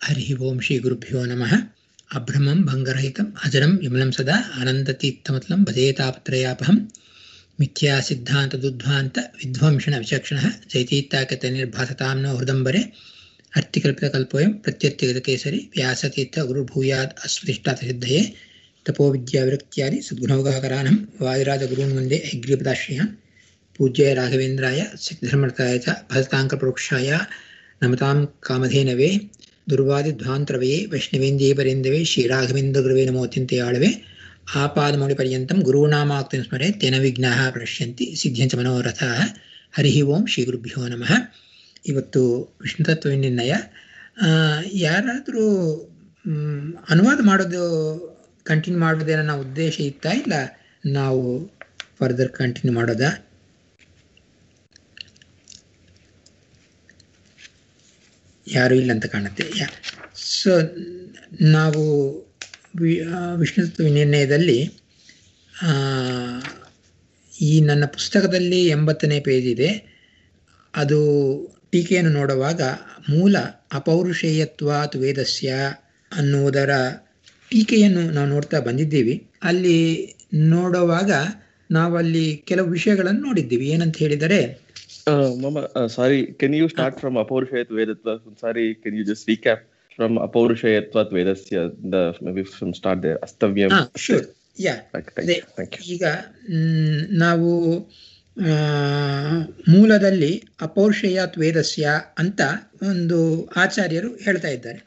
हरिः ओं श्रीगुरुभ्यो नमः अभ्रमं भङ्गरहितम् अजरं विमलं सदा अनन्ततीर्थमतलं भजेतापत्रयापहं मिथ्यासिद्धान्तदुद्ध्वान्त विध्वंसणविचक्षणः जयतीत्ताकतनिर्भासतां नो हृदम्बरे अर्थिकल्पितकल्पोऽयं प्रत्यर्थिगतकेसरि व्यासतीर्थगुरुभूयाद् अस्मृतिष्ठातसिद्धये तपोविद्याविरक्त्यादि सद्गुणौगाकरानं वायुराजगुरून् वन्दे हैग्रीपदाश्रयान् पूज्याय राघवेन्द्राय सिद्धर्मर्थाय च भजताङ्कपरोक्षाय नमतां कामधेनवे ದುರ್ವಾದಿಧ್ವಾಂತರವೇ ವೈಷ್ಣವೇಂದ್ಯೇಪರೇಂದವೇ ಶ್ರೀರಾಘವೇಂದ್ರಗುರುವೇ ನಮೋತ್ಯಂತೆ ಆಳವೆ ಆಪಾದಮೌಳಿಪರ್ಯಂతం ಗುರುಣಾಮಾಕ್ತಿಂ ಸ್ಮರೆ ತೇನ ವಿಘ್ನಾಃ ಪ್ರಶ್ಯಂತಿ ಸಿದ್ಧ್ಯಂಚ ಮನೋರಥ ಹರಿ ಓಂ ಶ್ರೀ ಗುರುಭ್ಯೋ ನಮಃ ಇವತ್ತು ವಿಷ್ಣು ತತ್ವನಿರ್ಣಯ ಯಾರಾದರೂ ಅನುವಾದ ಮಾಡೋದು ಕಂಟಿನ್ಯೂ ಮಾಡೋದೇನೋ ನಾವು ಉದ್ದೇಶ ಇತ್ತಾ ಇಲ್ಲ ನಾವು ಫರ್ದರ್ ಕಂಟಿನ್ಯೂ ಮಾಡೋದಾ ಯಾರೂ ಇಲ್ಲ ಅಂತ ಕಾಣುತ್ತೆ ಯಾ ಸೊ ನಾವು ವಿಷ್ಣು ನಿರ್ಣಯದಲ್ಲಿ ಈ ನನ್ನ ಪುಸ್ತಕದಲ್ಲಿ ಎಂಬತ್ತನೇ ಪೇಜ್ ಇದೆ ಅದು ಟೀಕೆಯನ್ನು ನೋಡುವಾಗ ಮೂಲ ಅಪೌರುಷೇಯತ್ವಾತ್ ವೇದಸ್ಯ ಅನ್ನುವುದರ ಟೀಕೆಯನ್ನು ನಾವು ನೋಡ್ತಾ ಬಂದಿದ್ದೀವಿ ಅಲ್ಲಿ ನೋಡುವಾಗ ನಾವಲ್ಲಿ ಕೆಲವು ವಿಷಯಗಳನ್ನು ನೋಡಿದ್ದೀವಿ ಏನಂತ ಹೇಳಿದರೆ Uh, Mama, uh, sorry, can you start from Apaurushayat Vedatva? Sorry, can you just recap from Apaurushayatvat Vedasya, the, maybe from start there, Astavyam. Ah, sure. Yeah. Right, thank, ಅದೇ you. thank you. ಈಗ ಮ್, ನಾವು ಆ, ಮೂಲದಲ್ಲಿ ಅಪೌರುಷಯಾತ್ ವೇದಸ್ಯ ಅಂತ ಒಂದು ಆಚಾರ್ಯರು ಹೇಳ್ತಾ ಇದ್ದಾರೆ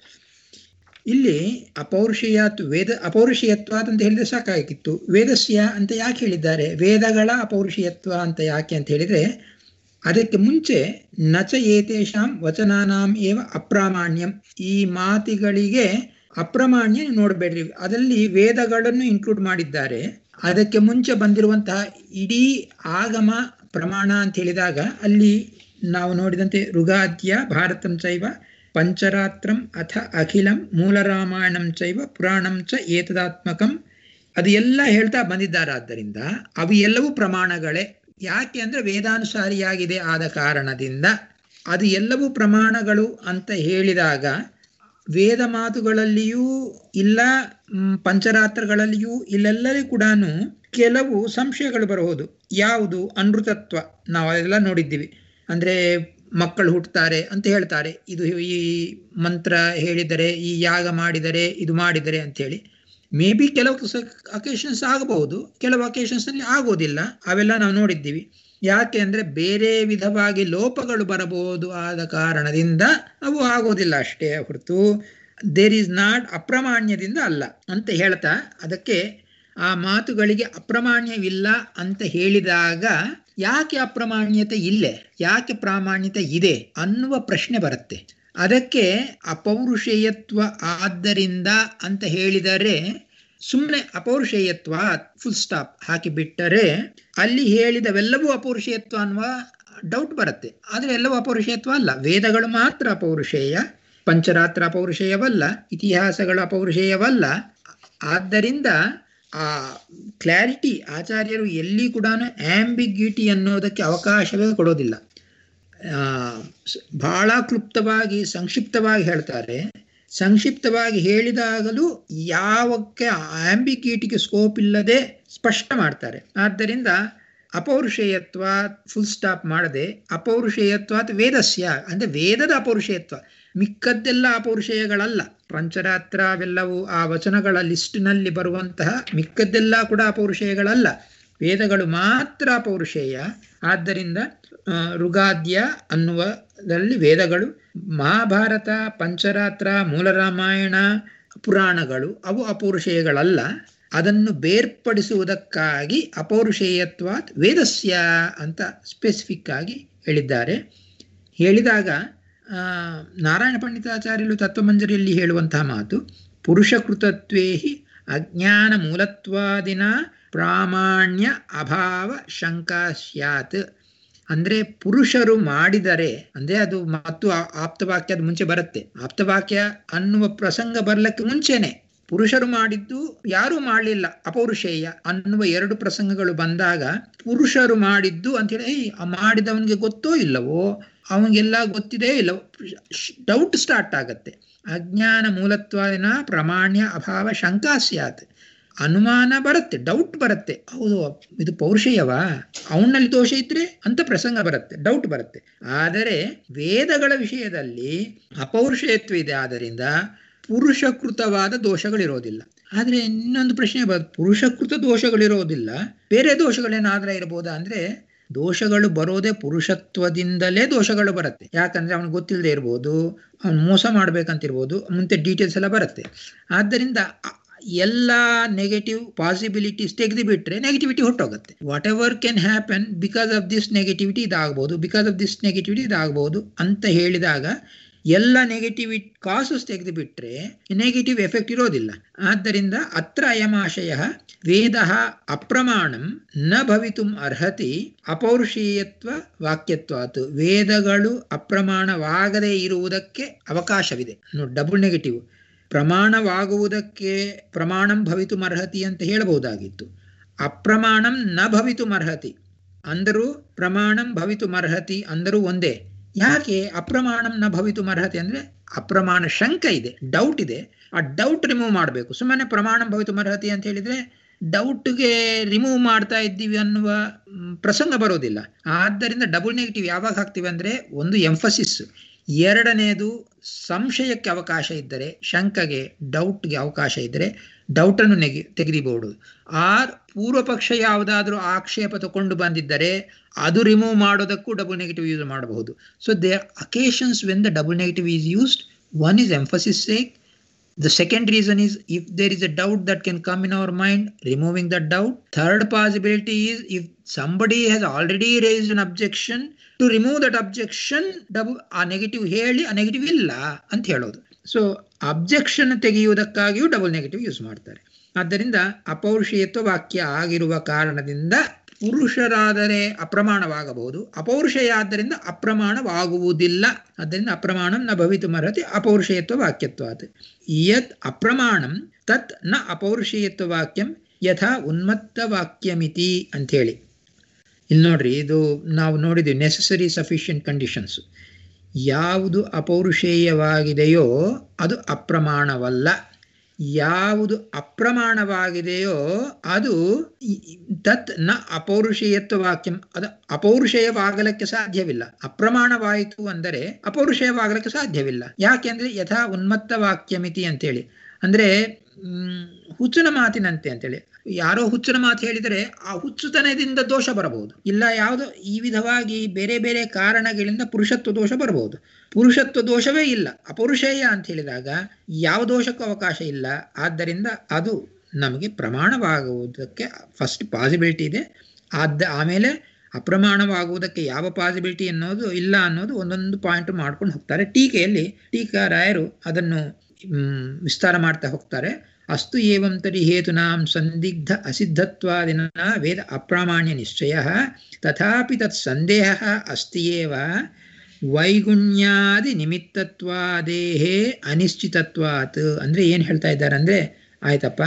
ಇಲ್ಲಿ ಅಪೌರುಷಯಾತ್ ವೇದ ಅಪೌರುಷಯತ್ವಾತ್ ಅಂತ ಹೇಳಿದ್ರೆ ಸಾಕಾಗಿತ್ತು ವೇದಸ್ಯ ಅಂತ ಯಾಕೆ ಹೇಳಿದ್ದಾರೆ ವೇದಗಳ ಅಪೌರುಷಯತ್ವ ಅಂತ ಯಾಕೆ ಅಂತ ಹೇಳಿದ್ರೆ ಅದಕ್ಕೆ ಮುಂಚೆ ನಚ ಏತೇಷಾಂ ವಚನಾನಾಂ ಏವ ಅಪ್ರಾಮಾಣ್ಯಂ ಈ ಮಾತಿಗಳಿಗೆ ಅಪ್ರಾಮಾಣ್ಯ ನೀವು ನೋಡಬೇಡ್ರಿ ಅದರಲ್ಲಿ ವೇದಗಳನ್ನು ಇನ್ಕ್ಲೂಡ್ ಮಾಡಿದ್ದಾರೆ ಅದಕ್ಕೆ ಮುಂಚೆ ಬಂದಿರುವಂತಹ ಇಡೀ ಆಗಮ ಪ್ರಮಾಣ ಅಂತ ಹೇಳಿದಾಗ ಅಲ್ಲಿ ನಾವು ನೋಡಿದಂತೆ ಋಗಾದ್ಯ ಭಾರತಂ ಚೈವ ಪಂಚರಾತ್ರಂ ಅಥ ಅಖಿಲಂ ಮೂಲರಾಮಾಯಣಂ ಚೈವ ಪುರಾಣಂ ಚ ಏತದಾತ್ಮಕಂ ಅದು ಎಲ್ಲ ಹೇಳ್ತಾ ಬಂದಿದ್ದಾರೆ ಆದ್ದರಿಂದ ಅವು ಎಲ್ಲವೂ ಪ್ರಮಾಣಗಳೇ ಯಾಕೆ ಅಂದ್ರೆ ವೇದಾನುಸಾರಿಯಾಗಿದೆ ಆದ ಕಾರಣದಿಂದ ಅದು ಎಲ್ಲವೂ ಪ್ರಮಾಣಗಳು ಅಂತ ಹೇಳಿದಾಗ ವೇದ ಮಾತುಗಳಲ್ಲಿಯೂ ಇಲ್ಲ ಮ್, ಪಂಚರಾತ್ರಗಳಲ್ಲಿಯೂ ಇಲ್ಲೆಲ್ಲರೂ ಕೂಡ ಕೆಲವು ಸಂಶಯಗಳು ಬರಬಹುದು ಯಾವುದು ಅನೃತತ್ವ ನಾವು ಅದೆಲ್ಲ ನೋಡಿದ್ದೀವಿ ಅಂದ್ರೆ ಮಕ್ಕಳು ಹುಟ್ಟುತ್ತಾರೆ ಅಂತ ಹೇಳ್ತಾರೆ ಇದು ಈ ಮಂತ್ರ ಹೇಳಿದರೆ ಈ ಯಾಗ ಮಾಡಿದರೆ ಇದು ಮಾಡಿದರೆ ಅಂತೇಳಿ ಮೇ ಬಿ ಕೆಲವು ಅಕೇಶನ್ಸ್ ಆಗಬಹುದು ಕೆಲವು ಅಕೇಶನ್ಸ್ ಅಲ್ಲಿ ಆಗೋದಿಲ್ಲ ಅವೆಲ್ಲ ನಾವು ನೋಡಿದ್ದೀವಿ ಯಾಕೆ ಅಂದ್ರೆ ಬೇರೆ ವಿಧವಾಗಿ ಲೋಪಗಳು ಬರಬಹುದು ಆದ ಕಾರಣದಿಂದ ಅವು ಆಗೋದಿಲ್ಲ ಅಷ್ಟೇ ಹೊರತು ದೇರ್ ಈಸ್ ನಾಟ್ ಅಪ್ರಮಾಣ್ಯದಿಂದ ಅಲ್ಲ ಅಂತ ಹೇಳ್ತಾ ಅದಕ್ಕೆ ಆ ಮಾತುಗಳಿಗೆ ಅಪ್ರಮಾಣ್ಯವಿಲ್ಲ ಅಂತ ಹೇಳಿದಾಗ ಯಾಕೆ ಅಪ್ರಮಾಣ್ಯತೆ ಇಲ್ಲೇ ಯಾಕೆ ಪ್ರಾಮಾಣ್ಯತೆ ಇದೆ ಅನ್ನುವ ಪ್ರಶ್ನೆ ಬರುತ್ತೆ ಅದಕ್ಕೆ ಅಪೌರುಷೇಯತ್ವ ಆದ್ದರಿಂದ ಅಂತ ಹೇಳಿದರೆ ಸುಮ್ಮನೆ ಅಪೌರುಷೇಯತ್ವ ಫುಲ್ ಸ್ಟಾಪ್ ಹಾಕಿ ಬಿಟ್ಟರೆ ಅಲ್ಲಿ ಹೇಳಿದವೆಲ್ಲವೂ ಅಪೌರುಷೇಯತ್ವ ಅನ್ನುವ ಡೌಟ್ ಬರುತ್ತೆ ಆದರೆ ಎಲ್ಲವೂ ಅಪೌರುಷೇಯತ್ವ ಅಲ್ಲ ವೇದಗಳು ಮಾತ್ರ ಅಪೌರುಷೇಯ ಪಂಚರಾತ್ರ ಅಪೌರುಷೇಯವಲ್ಲ ಇತಿಹಾಸಗಳು ಅಪೌರುಷೇಯವಲ್ಲ ಆದ್ದರಿಂದ ಆ ಕ್ಲಾರಿಟಿ ಆಚಾರ್ಯರು ಎಲ್ಲಿ ಕೂಡ ಆಂಬಿಗ್ಯೂಟಿ ಅನ್ನೋದಕ್ಕೆ ಅವಕಾಶವೇ ಕೊಡೋದಿಲ್ಲ ಆ, ಸ್- ಬಹಳ ಕ್ಲುಪ್ತವಾಗಿ ಸಂಕ್ಷಿಪ್ತವಾಗಿ ಹೇಳ್ತಾರೆ ಸಂಕ್ಷಿಪ್ತವಾಗಿ ಹೇಳಿದಾಗಲೂ ಯಾವಕ್ಕೆ ಆಂಬಿಗ್ಯೂಟಿಗೆ ಸ್ಕೋಪ್ ಇಲ್ಲದೆ ಸ್ಪಷ್ಟ ಮಾಡ್ತಾರೆ ಆದ್ದರಿಂದ ಅಪೌರುಷೇಯತ್ವ ಫುಲ್ ಸ್ಟಾಪ್ ಮಾಡದೆ ಅಪೌರುಷೇಯತ್ವಾತ್ ವೇದಸ್ಯ ಅಂದ್ರೆ ವೇದದ ಅಪೌರುಷೇಯತ್ವ ಮಿಕ್ಕದ್ದೆಲ್ಲ ಅಪೌರುಷೇಯಗಳಲ್ಲ ಪಂಚರಾತ್ರ ಅವೆಲ್ಲವೂ ಆ ವಚನಗಳ ಲಿಸ್ಟ್ನಲ್ಲಿ ಬರುವಂತಹ ಮಿಕ್ಕದ್ದೆಲ್ಲ ಕೂಡ ಅಪೌರುಷೇಯಗಳಲ್ಲ ವೇದಗಳು ಮಾತ್ರ ಅಪೌರುಷೇಯ ಆದ್ದರಿಂದ ಆ, ಋಗಾದ್ಯ ಅನ್ನುವದಲ್ಲಿ ವೇದಗಳು ಮಹಾಭಾರತ ಪಂಚರಾತ್ರ ಮೂಲರಾಮಾಯಣ ಪುರಾಣಗಳು ಅವು ಅಪೌರುಷೇಯಗಳಲ್ಲ ಅದನ್ನು ಬೇರ್ಪಡಿಸುವುದಕ್ಕಾಗಿ ಅಪೌರುಷೇಯತ್ವಾತ್ ವೇದಸ್ಯ ಅಂತ ಸ್ಪೆಸಿಫಿಕ್ ಆಗಿ ಹೇಳಿದ್ದಾರೆ ಹೇಳಿದಾಗ ಆ, ನಾರಾಯಣ ಪಂಡಿತಾಚಾರ್ಯರು ತತ್ವಮಂಜರಿಯಲ್ಲಿ ಹೇಳುವಂತಹ ಮಾತು ಪುರುಷಕೃತತ್ವೇ ಹಿ ಅಜ್ಞಾನ ಮೂಲತ್ವಾದಿನ ಪ್ರಾಮಾಣ್ಯ ಅಭಾವ ಶಂಕಾ ಸ್ಯಾತ್ ಅಂದ್ರೆ ಪುರುಷರು ಮಾಡಿದರೆ ಅಂದ್ರೆ ಅದು ಮತ್ತು ಆ- ಆಪ್ತವಾಕ್ಯದ ಮುಂಚೆ ಬರುತ್ತೆ ಆಪ್ತವಾಕ್ಯ ಅನ್ನುವ ಪ್ರಸಂಗ ಬರ್ಲಿಕ್ಕೆ ಮುಂಚೆನೆ ಪುರುಷರು ಮಾಡಿದ್ದು ಯಾರೂ ಮಾಡಲಿಲ್ಲ ಅಪೌರುಷೇಯ ಅನ್ನುವ ಎರಡು ಪ್ರಸಂಗಗಳು ಬಂದಾಗ ಪುರುಷರು ಮಾಡಿದ್ದು ಅಂತೇಳಿ ಏಯ್, ಆ ಮಾಡಿದವನಿಗೆ ಗೊತ್ತೋ ಇಲ್ಲವೋ ಅವನಿಗೆಲ್ಲ ಗೊತ್ತಿದೆ ಇಲ್ಲ ಡೌಟ್ ಸ್ಟಾರ್ಟ್ ಆಗತ್ತೆ ಅಜ್ಞಾನ ಮೂಲತ್ವಾದಿನ ಪ್ರಾಮಾಣ್ಯ ಅಭಾವ ಶಂಕಾ ಸ್ಯಾತ್ ಅನುಮಾನ ಬರುತ್ತೆ ಡೌಟ್ ಬರುತ್ತೆ ಹೌದು ಇದು ಪೌರುಷೇಯವಾ ಅವನಲ್ಲಿ ದೋಷ ಇದ್ರೆ ಅಂತ ಪ್ರಸಂಗ ಬರುತ್ತೆ ಡೌಟ್ ಬರುತ್ತೆ ಆದರೆ ವೇದಗಳ ವಿಷಯದಲ್ಲಿ ಅಪೌರುಷೇಯತ್ವ ಇದೆ ಆದ್ದರಿಂದ ಪುರುಷಕೃತವಾದ ದೋಷಗಳಿರೋದಿಲ್ಲ ಆದರೆ ಇನ್ನೊಂದು ಪ್ರಶ್ನೆ ಬರುತ್ತೆ ಪುರುಷಕೃತ ದೋಷಗಳಿರೋದಿಲ್ಲ ಬೇರೆ ದೋಷಗಳೇನಾದ್ರೆ ಇರ್ಬೋದಾ ಅಂದ್ರೆ ದೋಷಗಳು ಬರೋದೇ ಪುರುಷತ್ವದಿಂದಲೇ ದೋಷಗಳು ಬರುತ್ತೆ ಯಾಕಂದ್ರೆ ಅವನಿಗೆ ಗೊತ್ತಿಲ್ಲದೆ ಇರ್ಬೋದು ಅವ್ನು ಮೋಸ ಮಾಡ್ಬೇಕಂತಿರ್ಬೋದು ಮುಂದೆ ಡೀಟೇಲ್ಸ್ ಎಲ್ಲ ಬರುತ್ತೆ ಆದ್ದರಿಂದ ಎಲ್ಲ ನೆಗೆಟಿವ್ ಪಾಸಿಬಿಲಿಟೀಸ್ ತೆಗೆದು ಬಿಟ್ರೆ ನೆಗೆಟಿವಿಟಿ ಹೊಟ್ಟೋಗುತ್ತೆ whatever can happen because of this negativity ಇದಾಗಬಹುದು ಬಿಕಾಸ್ ಆಫ್ ದಿಸ್ ನೆಗೆಟಿವಿಟಿ ಇದಾಗಬಹುದು ಅಂತ ಹೇಳಿದಾಗ ಎಲ್ಲ ನೆಗೆಟಿವಿ ಕಾಸಸ್ ತೆಗೆದು ಬಿಟ್ರೆ ನೆಗೆಟಿವ್ ಎಫೆಕ್ಟ್ ಇರೋದಿಲ್ಲ ಆದ್ದರಿಂದ ಅತ್ರ ಅಯಮಾಶಯ ವೇದ ಅಪ್ರಮಾಣಂ ನ ಭವಿತುಂ ಅರ್ಹತಿ ಅಪೌರುಷೀಯತ್ವ ವಾಕ್ಯತ್ವಾತ್ ವೇದಗಳು ಅಪ್ರಮಾಣವಾಗದೇ ಇರುವುದಕ್ಕೆ ಅವಕಾಶವಿದೆ ನೋಡಿ ಡಬಲ್ ನೆಗೆಟಿವ್ ಪ್ರಮಾಣವಾಗುವುದಕ್ಕೆ ಪ್ರಮಾಣಂ ಭವಿತುಂ ಅರ್ಹತಿ ಅಂತ ಹೇಳಬಹುದಾಗಿತ್ತು ಅಪ್ರಮಾಣಂ ನ ಭವಿತುಂ ಅರ್ಹತಿ ಅಂದರೂ ಪ್ರಮಾಣಂ ಭವಿತುಂ ಅರ್ಹತಿ ಅಂದರೂ ಒಂದೇ ಯಾಕೆ ಅಪ್ರಮಾಣಂ ನ ಭವಿತು ಅರ್ಹತೆ ಅಂದ್ರೆ ಅಪ್ರಮಾಣ ಶಂಕ ಇದೆ ಡೌಟ್ ಇದೆ ಆ ಡೌಟ್ ರಿಮೂವ್ ಮಾಡಬೇಕು ಸುಮ್ಮನೆ ಪ್ರಮಾಣ ಭವಿತು ಅರ್ಹತೆ ಅಂತ ಹೇಳಿದ್ರೆ ಡೌಟ್ಗೆ ರಿಮೂವ್ ಮಾಡ್ತಾ ಇದ್ದೀವಿ ಅನ್ನುವ ಪ್ರಸಂಗ ಬರೋದಿಲ್ಲ ಆದ್ದರಿಂದ ಡಬಲ್ ನೆಗೆಟಿವ್ ಯಾವಾಗ ಹಾಕ್ತೀವಿ ಅಂದ್ರೆ ಒಂದು ಎಂಫಸಿಸ್ ಎರಡನೇದು ಸಂಶಯಕ್ಕೆ ಅವಕಾಶ ಇದ್ದರೆ ಶಂಕಗೆ ಡೌಟ್ಗೆ ಅವಕಾಶ ಇದ್ದರೆ ಡೌಟನ್ನು ನೆಗೆ ತೆಗೆದಿಬಹುದು ಆ ಪೂರ್ವ ಪಕ್ಷ ಯಾವುದಾದ್ರೂ ಆಕ್ಷೇಪ ತಗೊಂಡು ಬಂದಿದ್ದರೆ ಅದು ರಿಮೂವ್ ಮಾಡೋದಕ್ಕೂ ಡಬಲ್ ನೆಗೆಟಿವ್ ಯೂಸ್ ಮಾಡಬಹುದು so they occasions when the double negative is used one is emphasis sake The second reason is if there is a doubt that can come in our mind, removing that doubt. Third possibility is if somebody has already raised an objection, to remove that objection, ಆ negative ಹೇಳಿ ಆ negative ಇಲ್ಲ ಅಂತ ಹೇಳೋದು so objection ತೆಗೆಯುವುದಕ್ಕಾಗಿಯೂ double negative use ಮಾಡ್ತಾರೆ ಆದ್ದರಿಂದ ಅಪೌರುಷೇಯತ್ವ ವಾಕ್ಯ ಆಗಿರುವ ಕಾರಣದಿಂದ ಪುರುಷರಾದರೆ ಅಪ್ರಮಾಣವಾಗಬಹುದು ಅಪೌರುಷೇಯ ಆದ್ದರಿಂದ ಅಪ್ರಮಾಣವಾಗುವುದಿಲ್ಲ ಆದ್ದರಿಂದ ಅಪ್ರಮಾಣಂ ನ ಭವಿತು ಮರತಿ ಅಪೌರುಷೇಯತ್ವ ವಾಕ್ಯತ್ವಾತ್ ಯತ್ ಅಪ್ರಮಾಣಂ ತತ್ ನ ಅಪೌರುಷೇಯತ್ವ ವಾಕ್ಯಂ ಯಥಾ ಉನ್ಮತ್ತ ವಾಕ್ಯಮಿತಿ ಅಂಥೇಳಿ ಇಲ್ಲಿ ನೋಡ್ರಿ ಇದು ನಾವು ನೋಡಿದ್ವಿ ನೆಸಸರಿ ಸಫಿಷಿಯಂಟ್ ಕಂಡೀಷನ್ಸ್ ಯಾವುದು ಅಪೌರುಷೇಯವಾಗಿದೆಯೋ ಅದು ಅಪ್ರಮಾಣವಲ್ಲ ಯಾವುದು ಅಪ್ರಮಾಣವಾಗಿದೆಯೋ ಅದು ತತ್ ನ ಅಪೌರುಷೇಯತ್ವ ವಾಕ್ಯಂ ಅದು ಅಪೌರುಷೇಯವಾಗಲಿಕ್ಕೆ ಸಾಧ್ಯವಿಲ್ಲ ಅಪ್ರಮಾಣವಾಯಿತು ಅಂದರೆ ಅಪೌರುಷೇಯವಾಗಲಿಕ್ಕೆ ಸಾಧ್ಯವಿಲ್ಲ ಯಾಕೆಂದ್ರೆ ಯಥಾ ಉನ್ಮತ್ತ ವಾಕ್ಯಮಿತಿ ಅಂತೇಳಿ ಅಂದ್ರೆ ಹ್ಮ್ ಹುಚ್ಚನ ಮಾತಿನಂತೆ ಅಂತೇಳಿ ಯಾರೋ ಹುಚ್ಚನ ಮಾತು ಹೇಳಿದರೆ ಆ ಹುಚ್ಚುತನದಿಂದ ದೋಷ ಬರಬಹುದು ಇಲ್ಲ ಯಾವುದೋ ಈ ವಿಧವಾಗಿ ಬೇರೆ ಬೇರೆ ಕಾರಣಗಳಿಂದ ಪುರುಷತ್ವ ದೋಷ ಬರಬಹುದು ಪುರುಷತ್ವ ದೋಷವೇ ಇಲ್ಲ ಅಪೌರುಷೇಯ ಅಂತ ಹೇಳಿದಾಗ ಯಾವ ದೋಷಕ್ಕೂ ಅವಕಾಶ ಇಲ್ಲ ಆದ್ದರಿಂದ ಅದು ನಮಗೆ ಪ್ರಮಾಣವಾಗುವುದಕ್ಕೆ ಫಸ್ಟ್ ಪಾಸಿಬಿಲಿಟಿ ಇದೆ ಆದ ಆಮೇಲೆ ಅಪ್ರಮಾಣವಾಗುವುದಕ್ಕೆ ಯಾವ ಪಾಸಿಬಿಲಿಟಿ ಅನ್ನೋದು ಇಲ್ಲ ಅನ್ನೋದು ಒಂದೊಂದು ಪಾಯಿಂಟ್ ಮಾಡ್ಕೊಂಡು ಹೋಗ್ತಾರೆ ಟೀಕೆಯಲ್ಲಿ ಟೀಕಾರಾಯರು ಅದನ್ನು ವಿಸ್ತಾರ ಮಾಡ್ತಾ ಹೋಗ್ತಾರೆ ಅಸ್ತು ಏವಂ ತರಿ ಹೇತುನಾಂ ಸಂದಿಗ್ಧ ಅಸಿದ್ಧತ್ವಾದಿನ ವೇದ ಅಪ್ರಾಮಾಣ್ಯ ನಿಶ್ಚಯ ತಥಾಪಿ ತತ್ ಸಂದೇಹ ಅಸ್ತಿ ಏವ ವೈಗುಣ್ಯಾದಿ ನಿಮಿತ್ತತ್ವಾದೇಹೇ ಅನಿಶ್ಚಿತತ್ವಾತ್ ಅಂದ್ರೆ ಏನು ಹೇಳ್ತಾ ಇದ್ದಾರೆ ಅಂದ್ರೆ ಆಯ್ತಪ್ಪ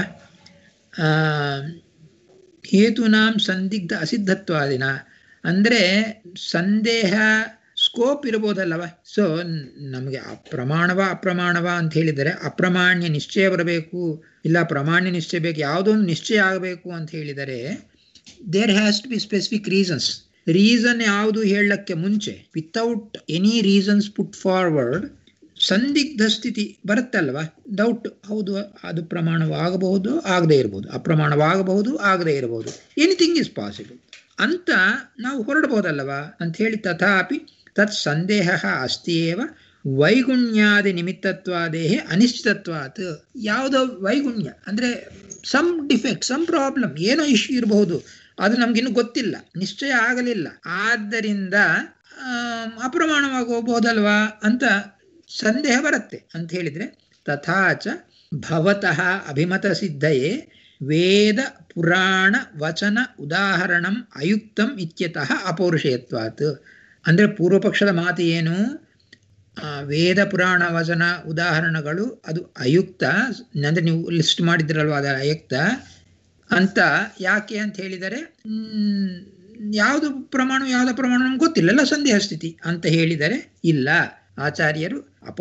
ಹೇತುನಾಂ ಸಂದಿಗ್ಧ ಅಸಿದ್ಧತ್ವಾದಿನ ಅಂದ್ರೆ ಸಂದೇಹ ಸ್ಕೋಪ್ ಇರ್ಬೋದಲ್ಲವ ಸೊ ನಮಗೆ ಅಪ್ರಮಾಣವ ಅಪ್ರಮಾಣವ ಅಂತ ಹೇಳಿದರೆ ಅಪ್ರಮಾಣ್ಯ ನಿಶ್ಚಯ ಬರಬೇಕು ಇಲ್ಲ ಪ್ರಮಾಣ್ಯ ನಿಶ್ಚಯ ಬೇಕು ಯಾವುದೋ ಒಂದು ನಿಶ್ಚಯ ಆಗಬೇಕು ಅಂತ ಹೇಳಿದರೆ there has to be specific reasons reason ಯಾವುದು ಹೇಳಕ್ಕೆ ಮುಂಚೆ without any reasons put forward ಸಂದಿಗ್ಧ ಸ್ಥಿತಿ ಬರುತ್ತಲ್ವಾ ಡೌಟ್ ಹೌದು ಅದು ಪ್ರಮಾಣವಾಗಬಹುದು ಆಗದೇ ಇರಬಹುದು ಅಪ್ರಮಾಣವಾಗಬಹುದು ಆಗದೇ ಇರಬಹುದು ಎನಿಥಿಂಗ್ ಇಸ್ ಪಾಸಿಬಲ್ ಅಂತ ನಾವು ಹೊರಡಬಹುದಲ್ಲವಾ ಅಂತ ಹೇಳಿ ತಥಾಪಿ ತತ್ ಸಂದೇಹ ಅಸ್ತಿಯೇವ ವೈಗುಣ್ಯಾದಿ ನಿಮಿತ್ತತ್ವಾದೇಹೇ ಅನಿಶ್ಚಿತತ್ವಾತ್ ಯಾವುದೋ ವೈಗುಣ್ಯ ಅಂದ್ರೆ ಸಮ್ ಡಿಫೆಕ್ಟ್ ಸಮ್ ಪ್ರಾಬ್ಲಮ್ ಏನೋ ಇಶ್ಯೂ ಇರಬಹುದು ಅದು ನಮ್ಗಿನ್ನು ಗೊತ್ತಿಲ್ಲ ನಿಶ್ಚಯ ಆಗಲಿಲ್ಲ ಆದ್ದರಿಂದ ಅಪ್ರಮಾಣವಾಗಿ ಹೋಗ್ಬೋದಲ್ವಾ ಅಂತ ಸಂದೇಹ ಬರುತ್ತೆ ಅಂತ ಹೇಳಿದ್ರೆ ತಥಾಚ ಭವತಃ ಅಭಿಮತ ಸಿದ್ಧಯೇ ವೇದ ಪುರಾಣ ವಚನ ಉದಾಹರಣಂ ಅಯುಕ್ತಂ ಇತ್ಯತಃ ಅಪೌರುಷೇಯತ್ವಾತ್ ಅಂದ್ರೆ ಪೂರ್ವಪಕ್ಷದ ಮಾತು ಏನು ವೇದ ಪುರಾಣ ವಚನ ಉದಾಹರಣಗಳು ಅದು ಅಯುಕ್ತ ಅಂದ್ರೆ ನೀವು ಲಿಸ್ಟ್ ಮಾಡಿದ್ರಲ್ವ ಅದರ ಅಯುಕ್ತ ಅಂತ ಯಾಕೆ ಅಂತ ಹೇಳಿದರೆ ಯಾವುದು ಪ್ರಮಾಣ ಯಾವ್ದು ಪ್ರಮಾಣ ನಮ್ಗೆ ಗೊತ್ತಿಲ್ಲ ಎಲ್ಲ ಸಂದೇಹ ಸ್ಥಿತಿ ಅಂತ ಹೇಳಿದರೆ ಇಲ್ಲ ಆಚಾರ್ಯರು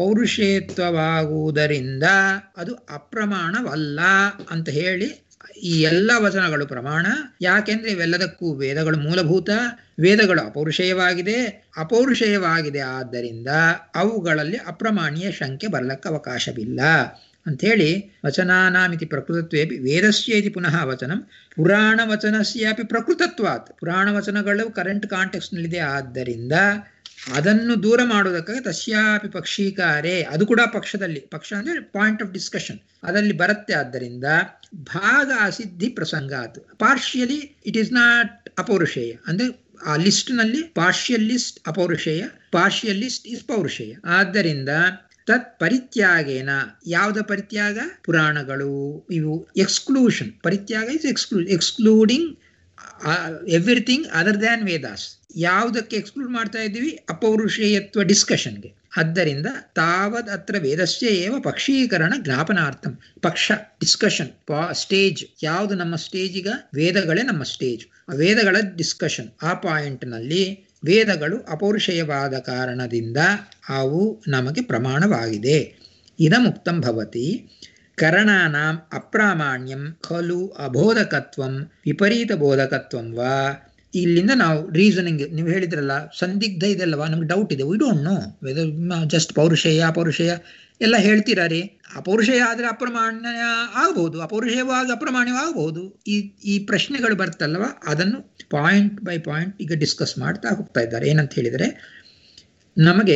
ಅಪೌರುಷೇತ್ವವಾಗುವುದರಿಂದ ಅದು ಅಪ್ರಮಾಣವಲ್ಲ ಅಂತ ಹೇಳಿ ಈ ಎಲ್ಲ ವಚನಗಳು ಪ್ರಮಾಣ ಯಾಕೆಂದ್ರೆ ಇವೆಲ್ಲದಕ್ಕೂ ವೇದಗಳು ಮೂಲಭೂತ ವೇದಗಳು ಅಪೌರುಷೇಯವಾಗಿದೆ ಅಪೌರುಷೇಯವಾಗಿದೆ ಆದ್ದರಿಂದ ಅವುಗಳಲ್ಲಿ ಅಪ್ರಮಾಣೀಯ ಶಂಕೆ ಬರಲಕ್ಕೆ ಅವಕಾಶವಿಲ್ಲ ಅಂಥೇಳಿ ವಚನಾನಾಮಿತಿ ಪ್ರಕೃತತ್ವೇ ವೇದಸ್ಯ ಇತಿ ಪುನಃ ವಚನಂ ಪುರಾಣ ವಚನಸ್ಯಾಪಿ ಪ್ರಕೃತತ್ವಾತ್ ಪುರಾಣ ವಚನಗಳು ಕರೆಂಟ್ ಕಾಂಟೆಕ್ಸ್ನಲ್ಲಿದೆ ಆದ್ದರಿಂದ ಅದನ್ನು ದೂರ ಮಾಡುವುದಕ್ಕಾಗಿ ತಸ್ಯಾಪಿ ಪಕ್ಷೀಕಾರೇ ಅದು ಕೂಡ ಪಕ್ಷದಲ್ಲಿ ಪಕ್ಷ ಅಂದ್ರೆ ಪಾಯಿಂಟ್ ಆಫ್ ಡಿಸ್ಕಷನ್ ಅದರಲ್ಲಿ ಬರುತ್ತೆ ಆದ್ದರಿಂದ ಭಾಗ ಅಸಿದ್ಧಿ ಪ್ರಸಂಗಾತ್ ಪಾರ್ಷಿಯಲಿ ಇಟ್ ಈಸ್ ನಾಟ್ ಅಪೌರುಷೇಯ ಅಂದ್ರೆ ಆ ಲಿಸ್ಟ್ ನಲ್ಲಿ ಪಾರ್ಷಿಯಲ್ ಲಿಸ್ಟ್ ಅಪೌರುಷೇಯ ಪಾರ್ಷಿಯಲ್ ಲಿಸ್ಟ್ ಇಸ್ ಪೌರುಷೇಯ ಆದ್ದರಿಂದ ತತ್ ಪರಿತ್ಯಾಗೇನ ಯಾವ್ದ ಪರಿತ್ಯಾಗ ಪುರಾಣಗಳು ಇವು ಎಕ್ಸ್ಕ್ಲೂಷನ್ ಪರಿತ್ಯಾಗ is exclu excluding everything other than Vedas ಯಾವುದಕ್ಕೆ ಎಕ್ಸ್ಕ್ಲೂಡ್ ಮಾಡ್ತಾ ಇದ್ದೀವಿ ಅಪೌರುಷೇಯತ್ವ ಡಿಸ್ಕಷನ್ಗೆ ಆದ್ದರಿಂದ ತಾವದ್ ಅತ್ರ ವೇದಸ್ಯ ಏವ ಪಕ್ಷೀಕರಣ ಜ್ಞಾಪನಾರ್ಥಂ ಪಕ್ಷ ಡಿಸ್ಕಷನ್ ಸ್ಟೇಜ್ ಯಾವುದು ನಮ್ಮ ಸ್ಟೇಜ್ ಈಗ ವೇದಗಳೇ ನಮ್ಮ ಸ್ಟೇಜ್ ಆ ವೇದಗಳ ಡಿಸ್ಕಷನ್ ಆ ಪಾಯಿಂಟ್ನಲ್ಲಿ ವೇದಗಳು ಅಪೌರುಷೇಯವಾದ ಕಾರಣದಿಂದ ಅವು ನಮಗೆ ಪ್ರಮಾಣವಾಗಿದೆ ಇದಮುಕ್ತಂ ಭವತಿ ಕರಣಾನಾಂ ಅಪ್ರಾಮಾಣ್ಯಂ ಖಲು ಅಬೋಧಕತ್ವಂ ವಿಪರೀತ ಬೋಧಕತ್ವಂ ವಾ ಇಲ್ಲಿಂದ ನಾವು ರೀಸನಿಂಗ್ ನೀವು ಹೇಳಿದ್ರಲ್ಲ ಸಂದಿಗ್ಧ ಇದೆಲ್ಲವಾ ನಮ್ಗೆ ಡೌಟ್ ಇದೆ we don't know whether just ಪೌರುಷೇಯ ಅಪೌರುಷೇಯ ಎಲ್ಲ ಹೇಳ್ತೀರಾ ರೀ ಅಪೌರುಷೇಯ ಆದರೆ ಅಪ್ರಮಾಣ್ಯ ಆಗಬಹುದು ಅಪೌರುಷೇಯವಾಗಿ ಅಪ್ರಮಾಣ್ಯವಾಗಬಹುದು ಈ ಈ ಪ್ರಶ್ನೆಗಳು ಬರ್ತಲ್ವ ಅದನ್ನು ಪಾಯಿಂಟ್ ಬೈ ಪಾಯಿಂಟ್ ಈಗ ಡಿಸ್ಕಸ್ ಮಾಡ್ತಾ ಹೋಗ್ತಾ ಇದ್ದಾರೆ ಏನಂತ ಹೇಳಿದರೆ ನಮಗೆ